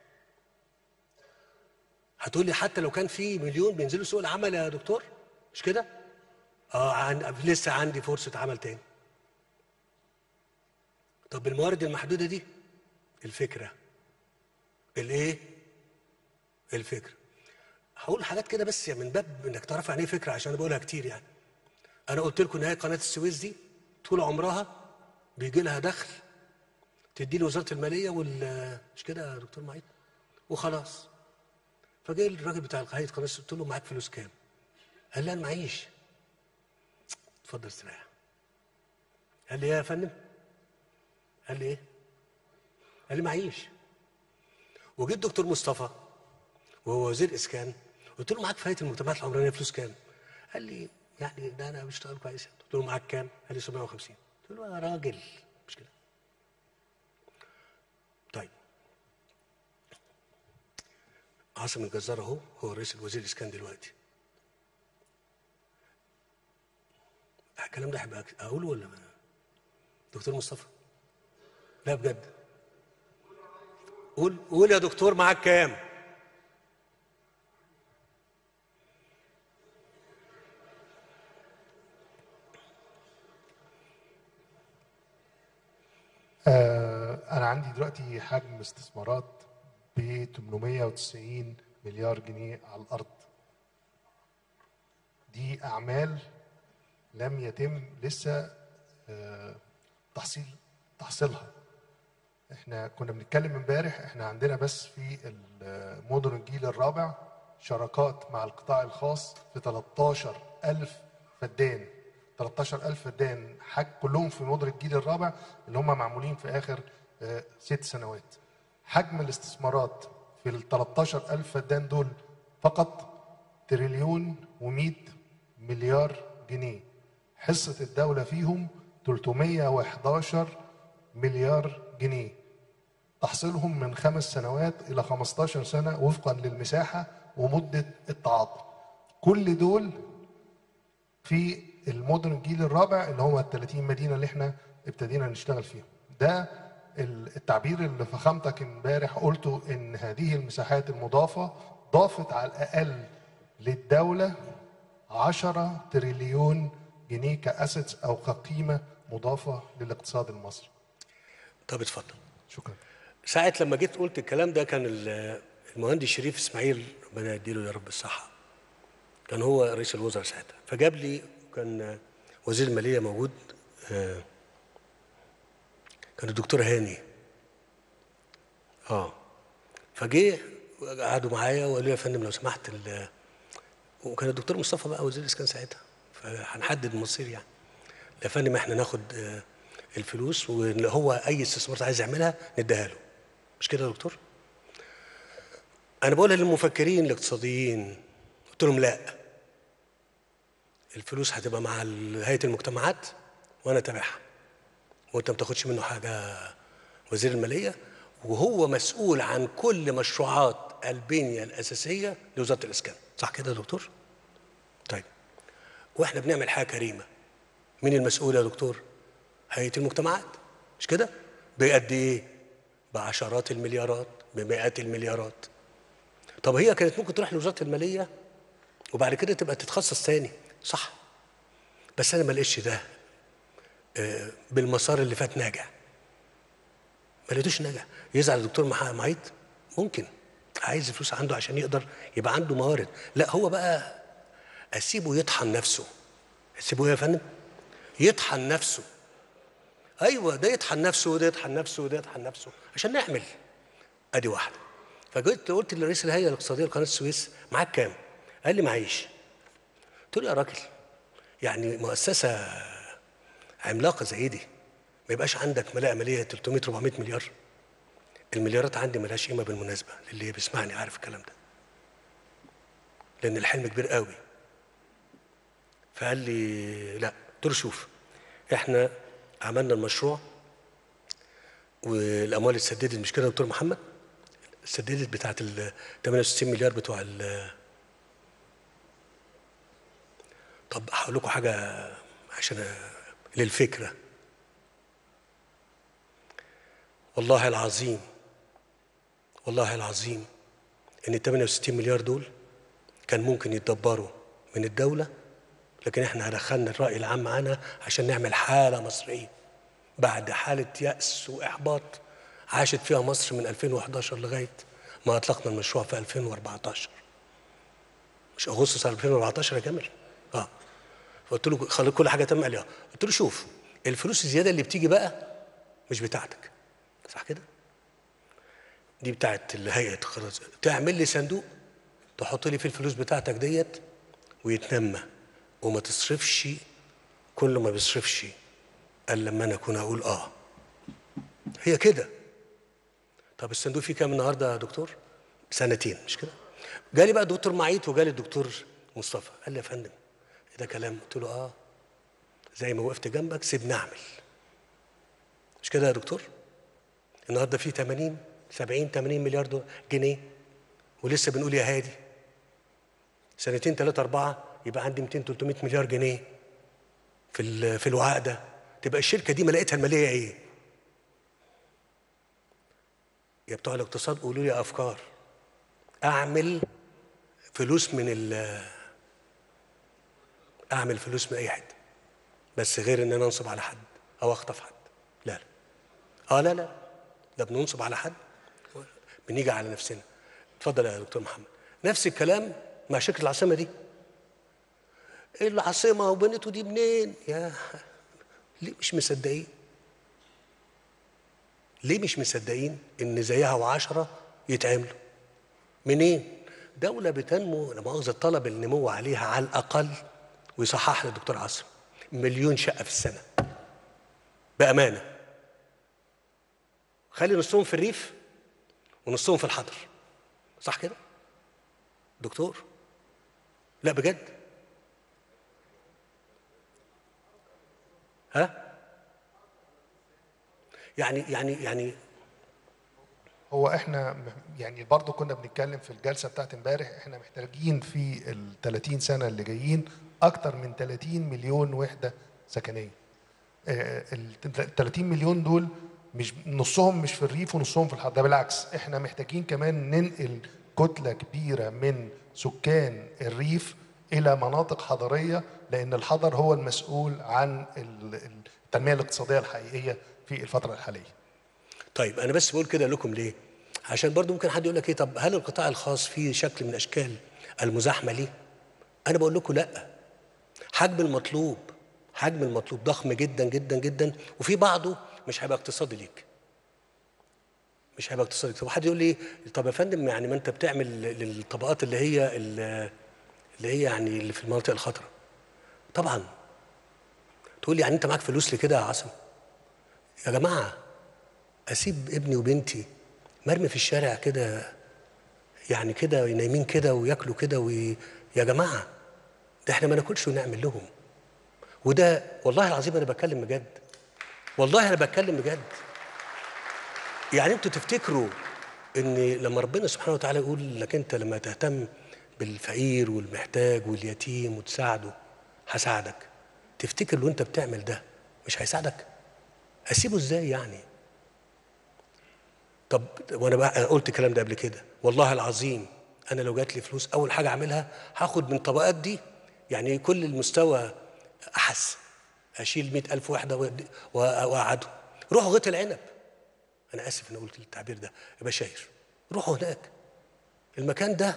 هتقول لي حتى لو كان في مليون بينزلوا سوق العمل يا دكتور مش كده اه عن... لسه عندي فرصه عمل تاني طب الموارد المحدوده دي الفكره الايه الفكره هقول حاجات كده بس من باب انك تعرف يعني ايه فكره عشان انا بقولها كتير يعني انا قلت لكم ان هي قناه السويس دي طول عمرها بيجي لها دخل تدي له وزاره الماليه وال مش كده يا دكتور معيد وخلاص فجاي الراجل بتاع هيئه قناه السويس قلت له معاك فلوس كام؟ قال لي انا معيش اتفضل استريح قال لي إيه يا فندم قال لي ايه قال لي معيش وجيت دكتور مصطفى وهو وزير اسكان قلت له معاك في هيئه المجتمعات العمرانيه فلوس كام؟ قال لي يعني ده انا بشتغل كويس قلت له معاك كام؟ قال لي 750 قلت له يا راجل مش كده طيب عاصم الجزار اهو هو رئيس الوزير الاسكان دلوقتي الكلام ده هيبقى اقوله ولا ما دكتور مصطفى لا بجد قول قول يا دكتور معاك كام آه، أنا عندي دلوقتي حجم استثمارات ب 890 مليار جنيه على الأرض. دي أعمال لم يتم لسه آه، تحصيل تحصيلها. احنا كنا بنتكلم امبارح احنا عندنا بس في المدن الجيل الرابع شراكات مع القطاع الخاص في 13000 فدان 13000 فدان حج كلهم في مدن الجيل الرابع اللي هم معمولين في اخر آه، ست سنوات حجم الاستثمارات في ال 13000 فدان دول فقط تريليون و100 مليار جنيه حصة الدولة فيهم 311 مليار جنيه تحصيلهم من خمس سنوات إلى 15 سنة وفقا للمساحة ومدة التعاطي كل دول في المدن الجيل الرابع اللي هو ال 30 مدينة اللي احنا ابتدينا نشتغل فيهم ده التعبير اللي فخامتك امبارح قلته ان هذه المساحات المضافة ضافت على الأقل للدولة 10 تريليون جنيه كأسيتس أو كقيمة مضافة للاقتصاد المصري طب اتفضل شكرا ساعة لما جيت قلت الكلام ده كان ال- المهندس شريف اسماعيل ربنا يديله يا رب الصحة كان هو رئيس الوزراء ساعتها فجاب لي كان وزير المالية موجود آه، كان الدكتور هاني اه فجه قعدوا معايا وقالوا لي يا فندم لو سمحت ال- وكان الدكتور مصطفى بقى وزير الاسكان ساعتها فهنحدد المصير يعني يا فندم احنا ناخد آه، الفلوس واللي هو اي استثمارات عايز يعملها نديها له مش كده يا دكتور؟ انا بقولها للمفكرين الاقتصاديين قلت لهم لا الفلوس هتبقى مع ال- هيئه المجتمعات وانا تابعها وانت ما تاخدش منه حاجه وزير الماليه وهو مسؤول عن كل مشروعات البنيه الاساسيه لوزاره الاسكان صح كده يا دكتور طيب واحنا بنعمل حاجه كريمه مين المسؤول يا دكتور هيئه المجتمعات مش كده بقد ايه بعشرات المليارات بمئات المليارات طب هي كانت ممكن تروح لوزاره الماليه وبعد كده تبقى تتخصص تاني صح بس انا ما لقيتش ده آه، بالمسار اللي فات ناجح ما لقيتوش ناجح يزعل الدكتور مح- معيط ممكن عايز الفلوس عنده عشان يقدر يبقى عنده موارد لا هو بقى اسيبه يطحن نفسه اسيبه إيه يا فندم يطحن نفسه ايوه ده يطحن نفسه وده يطحن نفسه وده يطحن نفسه عشان نعمل ادي واحده فجيت قلت لرئيس الهيئه الاقتصاديه لقناه السويس معاك كام؟ قال لي معيش قلت له يا راجل يعني مؤسسه عملاقه زي دي ما يبقاش عندك ملاءه ماليه 300 400 مليار المليارات عندي ملهاش قيمه بالمناسبه للي بيسمعني عارف الكلام ده لان الحلم كبير قوي فقال لي لا قلت له شوف احنا عملنا المشروع والاموال اتسددت مش كده يا دكتور محمد اتسددت بتاعت ال 68 مليار بتوع ال طب هقول لكم حاجه عشان أ- للفكره والله العظيم والله العظيم ان ال 68 مليار دول كان ممكن يتدبروا من الدوله لكن احنا دخلنا الراي العام معانا عشان نعمل حاله مصريه بعد حاله ياس واحباط عاشت فيها مصر من 2011 لغايه ما اطلقنا المشروع في 2014 مش اغسطس 2014 يا جمال اه فقلت له خلي كل حاجه تم قال لي اه قلت له شوف الفلوس الزياده اللي بتيجي بقى مش بتاعتك صح كده دي بتاعت هيئه القراصنة تعمل لي صندوق تحط لي فيه الفلوس بتاعتك ديت ويتنمى وما تصرفش كل ما بيصرفش قال لما انا اكون اقول اه هي كده طب الصندوق فيه كام النهارده يا دكتور سنتين مش كده جالي بقى الدكتور معيط وجالي الدكتور مصطفى قال لي يا فندم إيه ده كلام قلت له اه زي ما وقفت جنبك سيبني اعمل مش كده يا دكتور النهارده في 80 70 80 مليار دولار جنيه ولسه بنقول يا هادي سنتين ثلاثة أربعة يبقى عندي 200 300 مليار جنيه في ال- في الوعاء ده تبقى الشركة دي ملاقيتها المالية إيه؟ يا بتوع الاقتصاد قولوا لي أفكار أعمل فلوس من ال أعمل فلوس من أي حتة بس غير إن أنا أنصب على حد أو أخطف حد لا لا اه لا لا ده بننصب على حد بنيجي على نفسنا اتفضل يا دكتور محمد نفس الكلام مع شركه العاصمه دي العاصمه وبنته دي منين يا ليه مش مصدقين ليه مش مصدقين ان زيها وعشرة يتعملوا منين دولة بتنمو لا مؤاخذة طلب النمو عليها على الأقل ويصحح لي الدكتور عاصم مليون شقة في السنة بأمانة خلي نصهم في الريف ونصهم في الحضر صح كده دكتور لا بجد ها يعني يعني يعني هو احنا م- يعني برضو كنا بنتكلم في الجلسه بتاعت امبارح احنا محتاجين في ال 30 سنه اللي جايين اكتر من 30 مليون وحده سكنيه. ال 30 مليون دول مش نصهم مش في الريف ونصهم في الحضر ده بالعكس احنا محتاجين كمان ننقل كتله كبيره من سكان الريف الى مناطق حضريه لان الحضر هو المسؤول عن ال- التنميه الاقتصاديه الحقيقيه في الفتره الحاليه. طيب انا بس بقول كده لكم ليه عشان برضو ممكن حد يقول لك ايه طب هل القطاع الخاص فيه شكل من اشكال المزاحمه ليه انا بقول لكم لا حجم المطلوب حجم المطلوب ضخم جدا جدا جدا وفي بعضه مش هيبقى اقتصادي ليك مش هيبقى اقتصادي طب حد يقول لي طب يا فندم يعني ما انت بتعمل للطبقات اللي هي ال- اللي هي يعني اللي في المناطق الخطره طبعا تقول لي يعني انت معاك فلوس لكده يا عاصم يا جماعه اسيب ابني وبنتي مرمي في الشارع كده يعني كده نايمين كده وياكلوا كده وي... يا جماعه ده احنا ما ناكلش ونعمل لهم وده والله العظيم انا بتكلم بجد والله انا بتكلم بجد يعني انتوا تفتكروا ان لما ربنا سبحانه وتعالى يقول لك انت لما تهتم بالفقير والمحتاج واليتيم وتساعده هساعدك تفتكر لو انت بتعمل ده مش هيساعدك اسيبه ازاي يعني طب وانا بقى أنا قلت الكلام ده قبل كده والله العظيم انا لو جات لي فلوس اول حاجه اعملها هاخد من الطبقات دي يعني كل المستوى احس اشيل مئة ألف وحده وأد- واقعدهم روحوا غيط العنب انا اسف ان قلت التعبير ده يا بشاير روحوا هناك المكان ده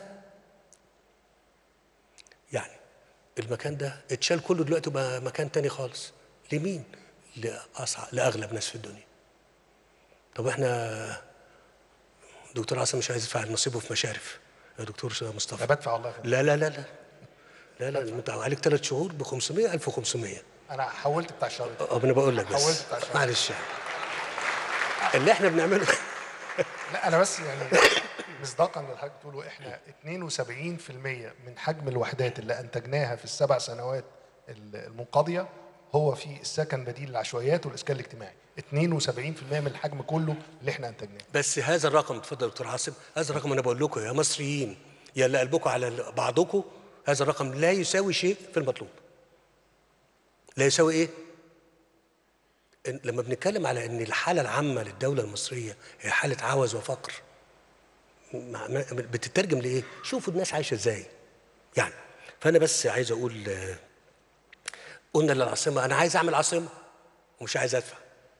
يعني المكان ده اتشال كله دلوقتي بقى مكان تاني خالص لمين لأصع... لاغلب ناس في الدنيا طب احنا دكتور عاصم مش عايز يدفع نصيبه في مشارف يا دكتور مصطفى انا بدفع والله يا فندم. لا لا لا لا لا لا انت عليك ثلاث شهور ب 500 1500 انا حولت بتاع الشهر ده. اه انا بقول لك بس حولت بتاع الشهر. معلش يعني اللي احنا بنعمله لا انا بس يعني مصداقا للحاجه بتقوله احنا 72% من حجم الوحدات اللي انتجناها في السبع سنوات المنقضيه هو في السكن بديل العشوائيات والاسكان الاجتماعي 72% من الحجم كله اللي احنا انتجناه بس هذا الرقم اتفضل دكتور عاصم هذا الرقم انا بقول لكم يا مصريين يا اللي قلبكم على بعضكم هذا الرقم لا يساوي شيء في المطلوب لا يساوي ايه إن لما بنتكلم على ان الحاله العامه للدوله المصريه هي حاله عوز وفقر مع- ما- بتترجم لايه شوفوا الناس عايشه ازاي يعني فانا بس عايز اقول آه، قلنا للعاصمه انا عايز اعمل عاصمه ومش عايز ادفع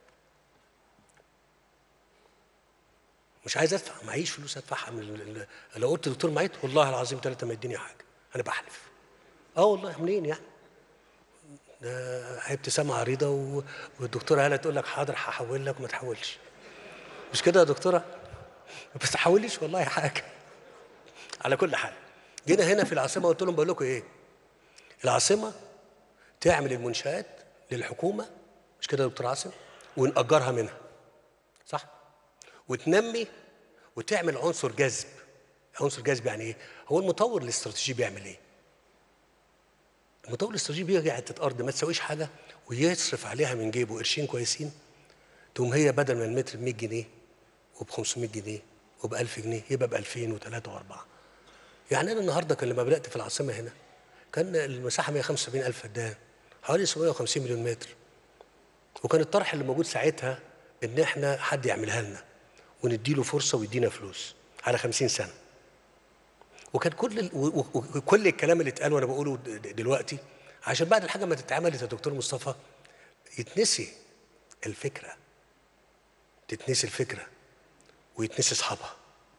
مش عايز ادفع معيش فلوس ادفعها من ال- ال- لو قلت دكتور معيط والله العظيم ثلاثه ما يديني حاجه انا بحلف اه والله منين يعني ده هي ابتسامه عريضه و... والدكتوره هاله تقول لك حاضر هحول لك وما تحولش مش كده يا دكتوره بس تحوليش والله حاجه على كل حال جينا هنا في العاصمه قلت لهم بقول لكم ايه العاصمه تعمل المنشآت للحكومه مش كده يا دكتور عاصم ونأجرها منها صح وتنمي وتعمل عنصر جذب عنصر جذب يعني ايه هو المطور الاستراتيجي بيعمل ايه المطور الاستراتيجي بيجي حته ارض ما تساويش حاجه ويصرف عليها من جيبه قرشين كويسين تقوم هي بدل ما المتر ب 100 جنيه وب 500 جنيه وب 1000 جنيه يبقى ب 2000 و3 و4 يعني انا النهارده كان لما بدات في العاصمه هنا كان المساحه 175 الف فدان حوالي 750 مليون متر وكان الطرح اللي موجود ساعتها ان احنا حد يعملها لنا ونديله فرصه ويدينا فلوس على 50 سنه وكان كل ال... و... و... وكل الكلام اللي اتقال وانا بقوله د- د- دلوقتي عشان بعد الحاجه ما تتعملت يا دكتور مصطفى يتنسي الفكره تتنسي الفكره ويتنسي اصحابها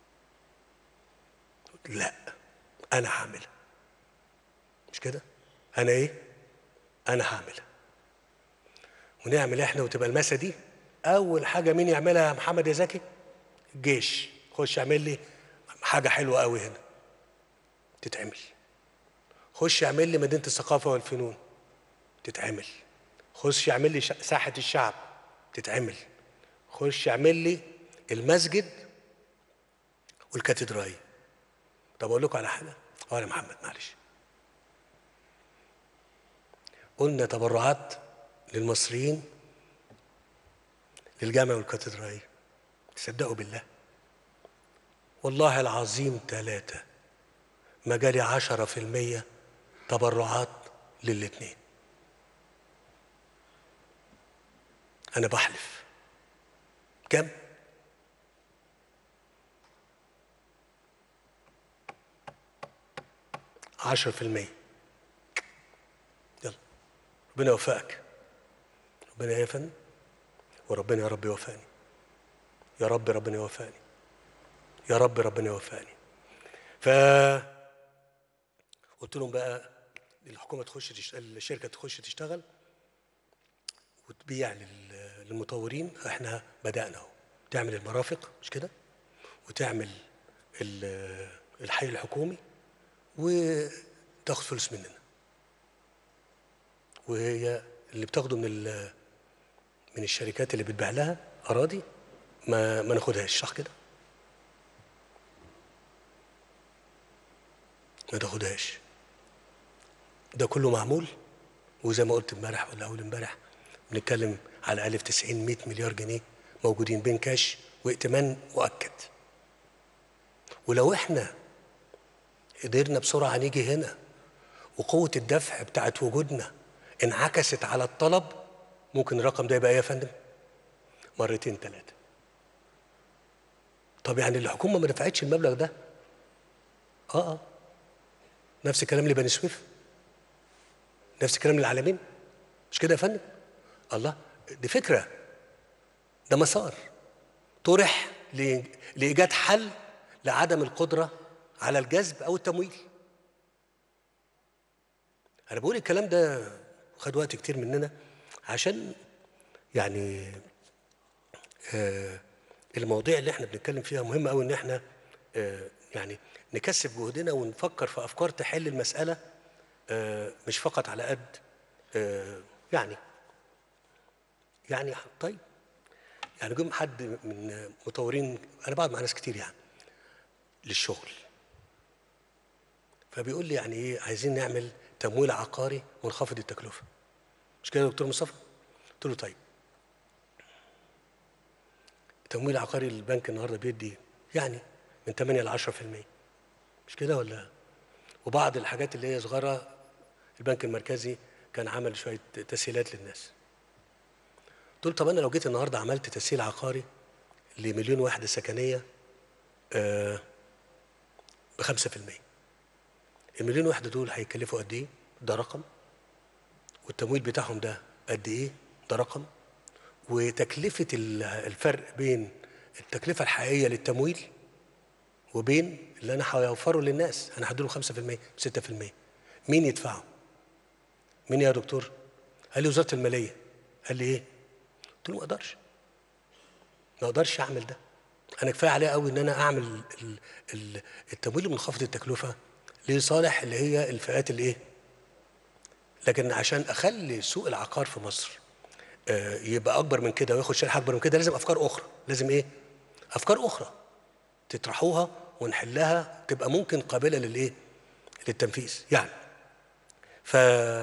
لا انا هعملها مش كده انا ايه انا هعملها ونعمل احنا وتبقى المسا دي اول حاجه مين يعملها يا محمد يا زكي الجيش خش اعمل لي حاجه حلوه قوي هنا تتعمل خش اعمل لي مدينه الثقافه والفنون تتعمل خش اعمل لي شا- ساحه الشعب تتعمل خش اعمل لي المسجد والكاتدرائيه طب اقول لكم على حاجه اه يا محمد معلش قلنا تبرعات للمصريين للجامع والكاتدرائية تصدقوا بالله والله العظيم ثلاثة ما جالي عشرة في المية تبرعات للاتنين أنا بحلف كم؟ عشرة في المية يلا ربنا يوفقك ربنا يا فندم وربنا يا رب يوفقني يا رب ربنا يوفقني يا رب ربنا يوفقني ف قلت لهم بقى الحكومه تخش تشت... الشركه تخش تشتغل وتبيع لل- للمطورين احنا بدانا اهو تعمل المرافق مش كده وتعمل ال- الحي الحكومي تاخد فلوس مننا وهي اللي بتاخده من ال- من الشركات اللي بتبيع لها اراضي ما ما ناخدهاش صح كده ما تاخدهاش ده كله معمول وزي ما قلت امبارح ولا اول امبارح بنتكلم على الاقل في 90 100 مليار جنيه موجودين بين كاش وائتمان مؤكد ولو احنا قدرنا بسرعه نيجي هنا وقوه الدفع بتاعت وجودنا انعكست على الطلب ممكن الرقم ده يبقى ايه يا فندم؟ مرتين ثلاثه طب يعني الحكومه ما دفعتش المبلغ ده اه اه نفس الكلام لبني سويف نفس الكلام للعالمين مش كده يا فندم الله دي فكره ده مسار طرح ل- لايجاد حل لعدم القدره على الجذب او التمويل انا بقول الكلام ده خد وقت كتير مننا عشان يعني آه المواضيع اللي احنا بنتكلم فيها مهم قوي ان احنا آه يعني نكثف جهدنا ونفكر في افكار تحل المساله آه مش فقط على قد آه يعني يعني طيب يعني جم حد من مطورين انا بقعد مع ناس كتير يعني للشغل فبيقول لي يعني ايه عايزين نعمل تمويل عقاري منخفض التكلفه مش كده يا دكتور مصطفى قلت له طيب التمويل العقاري البنك النهارده بيدي يعني من 8 ل 10% مش كده ولا وبعض الحاجات اللي هي صغيره البنك المركزي كان عمل شويه تسهيلات للناس قلت له طب انا لو جيت النهارده عملت تسهيل عقاري لمليون وحده سكنيه آه ب 5% المليون وحده دول هيكلفوا قد ايه؟ ده رقم والتمويل بتاعهم ده قد ايه؟ ده رقم وتكلفه ال- الفرق بين التكلفه الحقيقيه للتمويل وبين اللي انا هوفره للناس انا هديله 5% 6% مين يدفعه؟ مين يا دكتور؟ قال لي وزاره الماليه قال لي ايه؟ قلت له ما اقدرش ما اقدرش اعمل ده انا كفايه عليا قوي ان انا اعمل ال- ال- التمويل منخفض التكلفه لصالح اللي هي الفئات الايه لكن عشان اخلي سوق العقار في مصر آه، يبقى اكبر من كده وياخد شريحه اكبر من كده لازم افكار اخرى لازم ايه افكار اخرى تطرحوها ونحلها تبقى ممكن قابله للايه للتنفيذ يعني ف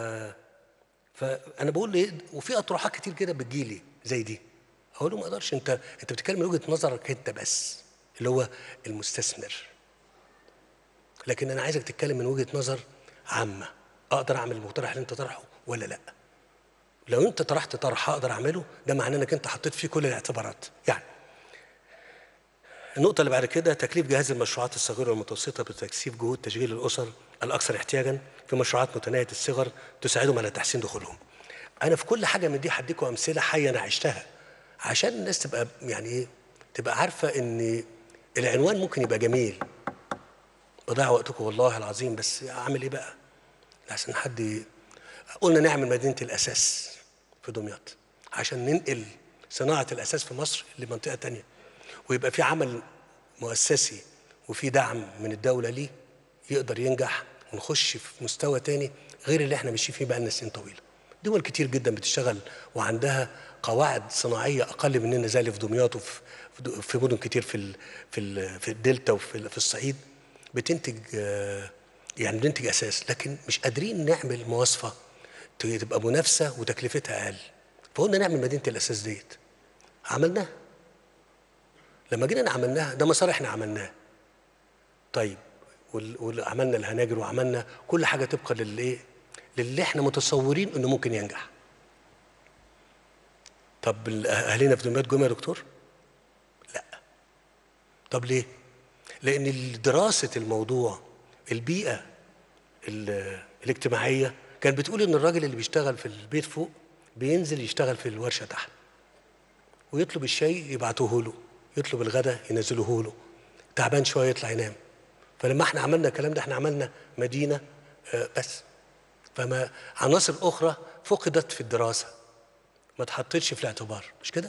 فانا بقول ايه وفي اطروحات كتير كده بتجيلي زي دي اقول له ما اقدرش انت انت بتتكلم من وجهه نظرك انت بس اللي هو المستثمر لكن انا عايزك تتكلم من وجهه نظر عامه اقدر اعمل المقترح اللي انت طرحه ولا لا لو انت طرحت طرح اقدر اعمله ده معناه انك انت حطيت فيه كل الاعتبارات يعني النقطة اللي بعد كده تكليف جهاز المشروعات الصغيرة والمتوسطة بتكثيف جهود تشغيل الأسر الأكثر احتياجا في مشروعات متناهية الصغر تساعدهم على تحسين دخولهم. أنا في كل حاجة من دي هديكم أمثلة حية أنا عشتها عشان الناس تبقى يعني إيه تبقى عارفة إن العنوان ممكن يبقى جميل بضيع وقتكم والله العظيم بس أعمل إيه بقى؟ عشان حد ي- قلنا نعمل مدينة الأساس في دمياط عشان ننقل صناعة الأساس في مصر لمنطقة تانية ويبقى في عمل مؤسسي وفي دعم من الدولة ليه يقدر ينجح ونخش في مستوى تاني غير اللي احنا ماشيين فيه بقالنا سنين طويلة دول كتير جدا بتشتغل وعندها قواعد صناعية أقل مننا زي اللي في دمياط وفي في مدن كتير في ال في ال في الدلتا وفي ال- في الصعيد بتنتج آه، يعني بننتج أساس لكن مش قادرين نعمل مواصفة ت- تبقى منافسة وتكلفتها أقل فقلنا نعمل مدينة الأساس ديت عملناها لما جينا عملناها ده مسار احنا عملناه طيب وال- وعملنا الهناجر وعملنا كل حاجه طبقا للايه للي احنا متصورين انه ممكن ينجح طب ال- اهالينا في دمياط جم يا دكتور لا طب ليه لان دراسه الموضوع البيئه ال- الاجتماعيه كانت بتقول ان الراجل اللي بيشتغل في البيت فوق بينزل يشتغل في الورشه تحت ويطلب الشاي يبعتوه له يطلب الغداء ينزلوه له تعبان شويه يطلع ينام فلما احنا عملنا الكلام ده احنا عملنا مدينه آه، بس فما عناصر اخرى فقدت في الدراسه ما اتحطتش في الاعتبار مش كده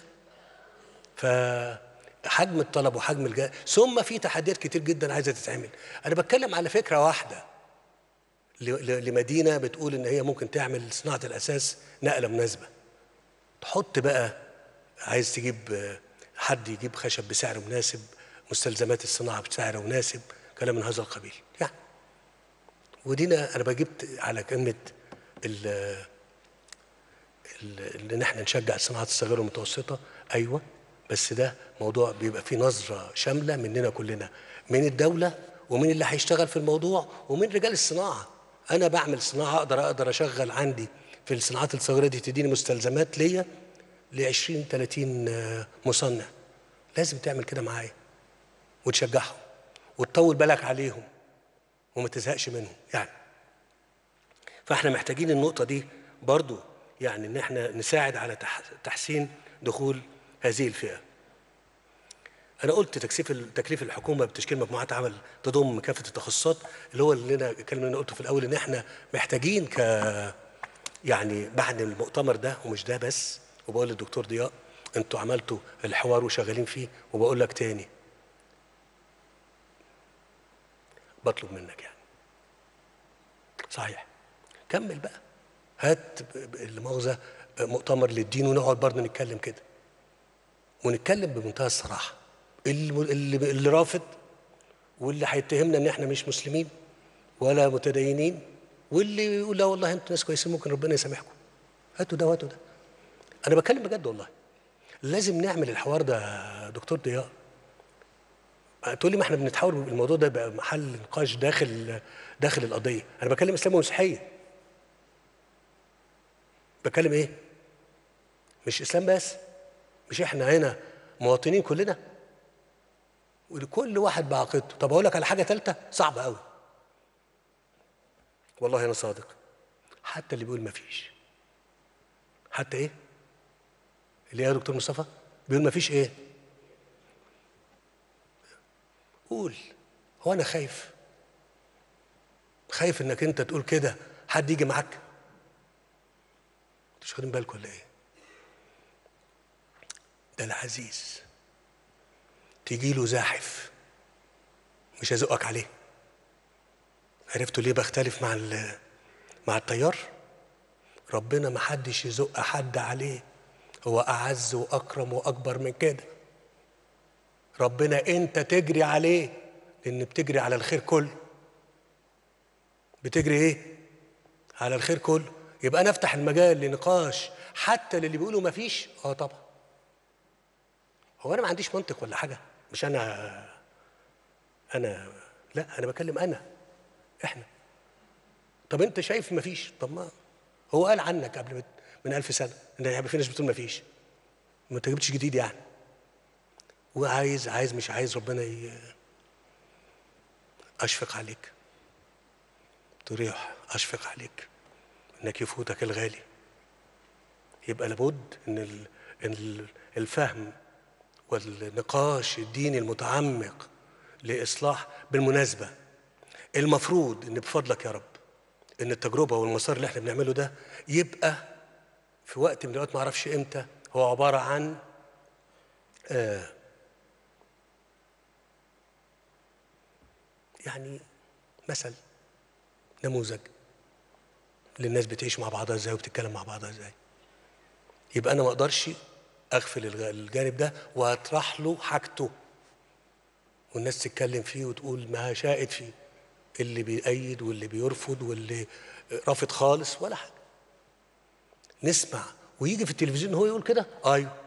فحجم الطلب وحجم الجا ثم في تحديات كتير جدا عايزه تتعمل انا بتكلم على فكره واحده ل- ل- لمدينه بتقول ان هي ممكن تعمل صناعه الاساس نقله مناسبه تحط بقى عايز تجيب آه، حد يجيب خشب بسعر مناسب مستلزمات الصناعه بسعر مناسب كلام من هذا القبيل يعني ودينا انا بجبت على كلمه ال ال- ان احنا نشجع الصناعات الصغيره والمتوسطه ايوه بس ده موضوع بيبقى فيه نظره شامله مننا كلنا من الدوله ومن اللي هيشتغل في الموضوع ومن رجال الصناعه انا بعمل صناعه اقدر اقدر اشغل عندي في الصناعات الصغيره دي تديني مستلزمات ليا ل 20 30 آه، مصنع لازم تعمل كده معايا وتشجعهم وتطول بالك عليهم وما تزهقش منهم يعني فاحنا محتاجين النقطة دي برضو يعني ان احنا نساعد على تح- تحسين دخول هذه الفئة انا قلت تكثيف تكليف الحكومه بتشكيل مجموعات عمل تضم كافه التخصصات اللي هو اللي انا الكلام اللي انا قلته في الاول ان احنا محتاجين ك يعني بعد المؤتمر ده ومش ده بس وبقول للدكتور ضياء انتوا عملتوا الحوار وشغالين فيه وبقول لك تاني بطلب منك يعني صحيح كمل بقى هات ب- ب- المؤاخذه مؤتمر للدين ونقعد برضه نتكلم كده ونتكلم بمنتهى الصراحه اللي, اللي, اللي رافض واللي هيتهمنا ان احنا مش مسلمين ولا متدينين واللي يقول لا والله انتوا ناس كويسين ممكن ربنا يسامحكم هاتوا ده وهاتوا ده انا بتكلم بجد والله لازم نعمل الحوار ده يا دكتور ضياء تقول لي ما احنا بنتحاول الموضوع ده بقى محل نقاش داخل داخل القضيه انا بكلم اسلام ومسيحيه بكلم ايه مش اسلام بس مش احنا هنا مواطنين كلنا ولكل واحد بعقيدته طب اقول لك على حاجه ثالثه صعبه قوي والله انا صادق حتى اللي بيقول ما فيش حتى ايه اللي إيه يا دكتور مصطفى بيقول ما فيش ايه قول هو انا خايف خايف انك انت تقول كده حد يجي معاك مش واخدين بالكم ولا ايه ده العزيز تيجي له زاحف مش هزقك عليه عرفتوا ليه بختلف مع ال- مع الطيار ربنا ما حدش يزق حد عليه هو اعز واكرم واكبر من كده ربنا انت تجري عليه لان بتجري على الخير كله بتجري ايه على الخير كله يبقى انا افتح المجال لنقاش حتى للي بيقولوا ما فيش اه طبعا هو انا ما عنديش منطق ولا حاجه مش انا انا لا انا بكلم انا احنا طب انت شايف ما فيش طب ما هو قال عنك قبل بت- من ألف سنه ان هيبقى في ناس بتقول ما فيش ما انت جبتش جديد يعني وعايز عايز مش عايز ربنا ي... اشفق عليك تريح اشفق عليك انك يفوتك الغالي يبقى لابد ان ال- إن ال- الفهم والنقاش الديني المتعمق لاصلاح بالمناسبه المفروض ان بفضلك يا رب ان التجربه والمسار اللي احنا بنعمله ده يبقى في وقت من الاوقات ما اعرفش امتى هو عباره عن آه يعني مثل نموذج للناس بتعيش مع بعضها ازاي وبتتكلم مع بعضها ازاي يبقى انا ما اقدرش اغفل الغ- الجانب ده واطرح له حاجته والناس تتكلم فيه وتقول ما شاءت فيه اللي بيأيد واللي بيرفض واللي رافض خالص ولا حاجه نسمع ويجي في التلفزيون هو يقول كده ايوه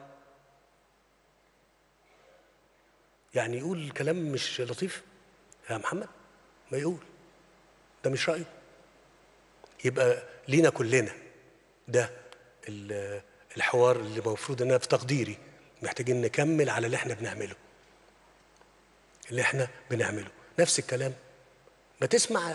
يعني يقول كلام مش لطيف يا محمد ما يقول ده مش رأيه يبقى لينا كلنا ده ال- الحوار اللي المفروض ان انا في تقديري محتاجين نكمل على اللي احنا بنعمله اللي احنا بنعمله نفس الكلام ما تسمع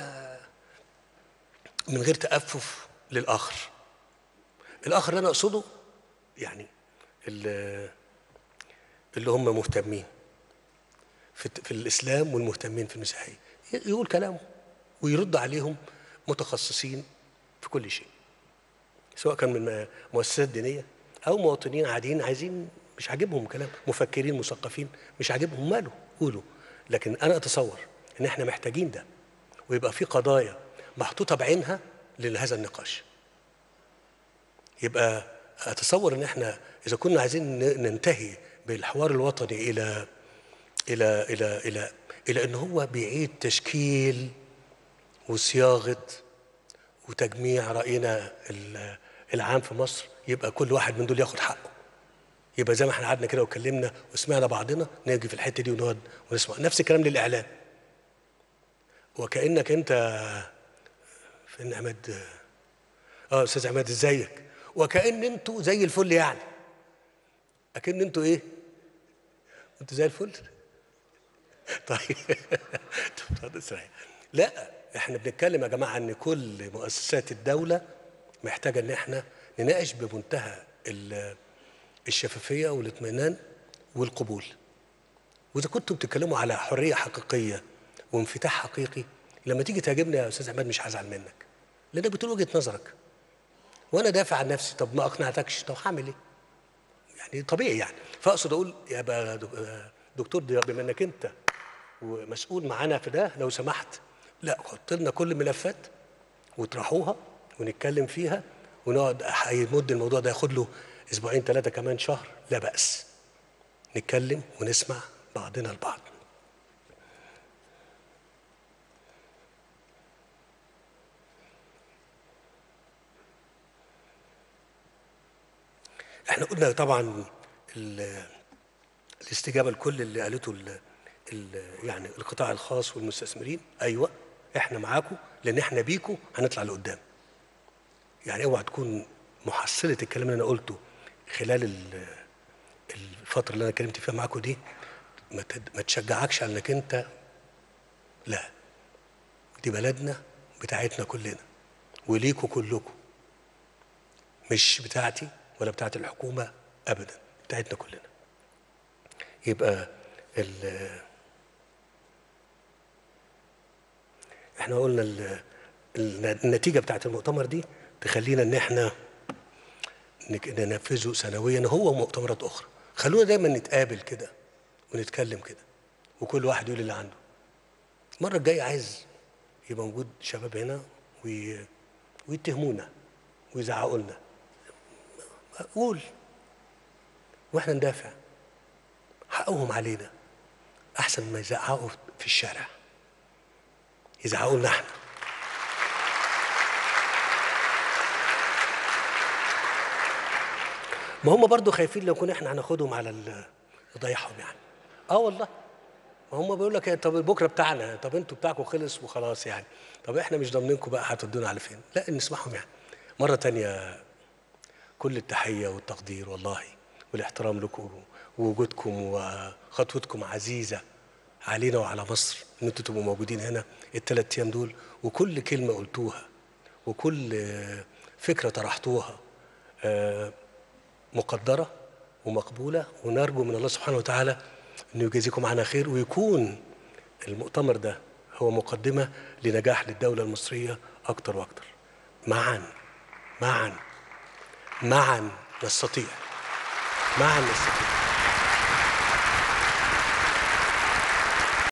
من غير تأفف للآخر الآخر اللي أنا أقصده يعني اللي, اللي هم مهتمين في, في الإسلام والمهتمين في المسيحية يقول كلامه ويرد عليهم متخصصين في كل شيء سواء كان من مؤسسات دينية أو مواطنين عاديين عايزين مش عاجبهم كلام مفكرين مثقفين مش عاجبهم ماله قولوا لكن أنا أتصور إن إحنا محتاجين ده ويبقى في قضايا محطوطه بعينها لهذا النقاش يبقى اتصور ان احنا اذا كنا عايزين ن- ننتهي بالحوار الوطني الى الى الى الى الى ان هو بيعيد تشكيل وصياغه وتجميع راينا ال- العام في مصر يبقى كل واحد من دول ياخد حقه يبقى زي ما احنا قعدنا كده واتكلمنا وسمعنا بعضنا نيجي في الحته دي ونقعد ونسمع نفس الكلام للاعلام وكانك انت فين عماد اه استاذ عماد ازيك وكان انتوا زي الفل يعني اكن انتوا ايه انتوا زي الفل طيب طب اتفضل استريح. لا احنا بنتكلم يا جماعه ان كل مؤسسات الدوله محتاجه ان احنا نناقش بمنتهى ال- الشفافيه والاطمئنان والقبول واذا كنتم بتتكلموا على حريه حقيقيه وانفتاح حقيقي لما تيجي تهاجمني يا استاذ عماد مش هزعل منك لانك بتقول وجهه نظرك وانا دافع عن نفسي طب ما اقنعتكش طب هعمل ايه؟ يعني طبيعي يعني فاقصد اقول يا بقى دك- دكتور ده بما انك انت ومسؤول معانا في ده لو سمحت لا حط لنا كل الملفات وطرحوها ونتكلم فيها ونقعد هيمد الموضوع ده ياخد له اسبوعين ثلاثه كمان شهر لا باس نتكلم ونسمع بعضنا البعض احنا قلنا طبعا ال- الاستجابه لكل اللي قالته ال ال يعني القطاع الخاص والمستثمرين ايوه احنا معاكم لان احنا بيكم هنطلع لقدام يعني اوعى تكون محصله الكلام اللي انا قلته خلال ال- الفتره اللي انا اتكلمت فيها معاكم دي ما تد- ما تشجعكش على انك انت لا دي بلدنا بتاعتنا كلنا وليكوا كلكم مش بتاعتي ولا بتاعت الحكومة أبدا بتاعتنا كلنا يبقى ال احنا قلنا ال النتيجة بتاعت المؤتمر دي تخلينا ان احنا نك- ننفذه سنويا هو ومؤتمرات اخرى خلونا دايما نتقابل كده ونتكلم كده وكل واحد يقول اللي عنده المرة الجاية عايز يبقى موجود شباب هنا وي... ويتهمونا ويزعقوا لنا قول واحنا ندافع حقهم علينا احسن ما يزعقوا في الشارع يزعقوا لنا احنا ما هم برضو خايفين لو كنا احنا هناخدهم على ال- نضيعهم يعني اه والله ما هم بيقول لك إيه، طب بكره بتاعنا طب انتوا بتاعكم خلص وخلاص يعني طب احنا مش ضامنينكم بقى هتودونا على فين لا نسمعهم يعني مره تانية كل التحيه والتقدير والله والاحترام لكم ووجودكم وخطوتكم عزيزه علينا وعلى مصر ان انتوا تبقوا موجودين هنا الثلاث ايام دول وكل كلمه قلتوها وكل آه، فكره طرحتوها آه، مقدرة ومقبولة ونرجو من الله سبحانه وتعالى أنه يجازيكم عنا خير ويكون المؤتمر ده هو مقدمة لنجاح للدولة المصرية أكتر وأكتر معا معا معا نستطيع معا نستطيع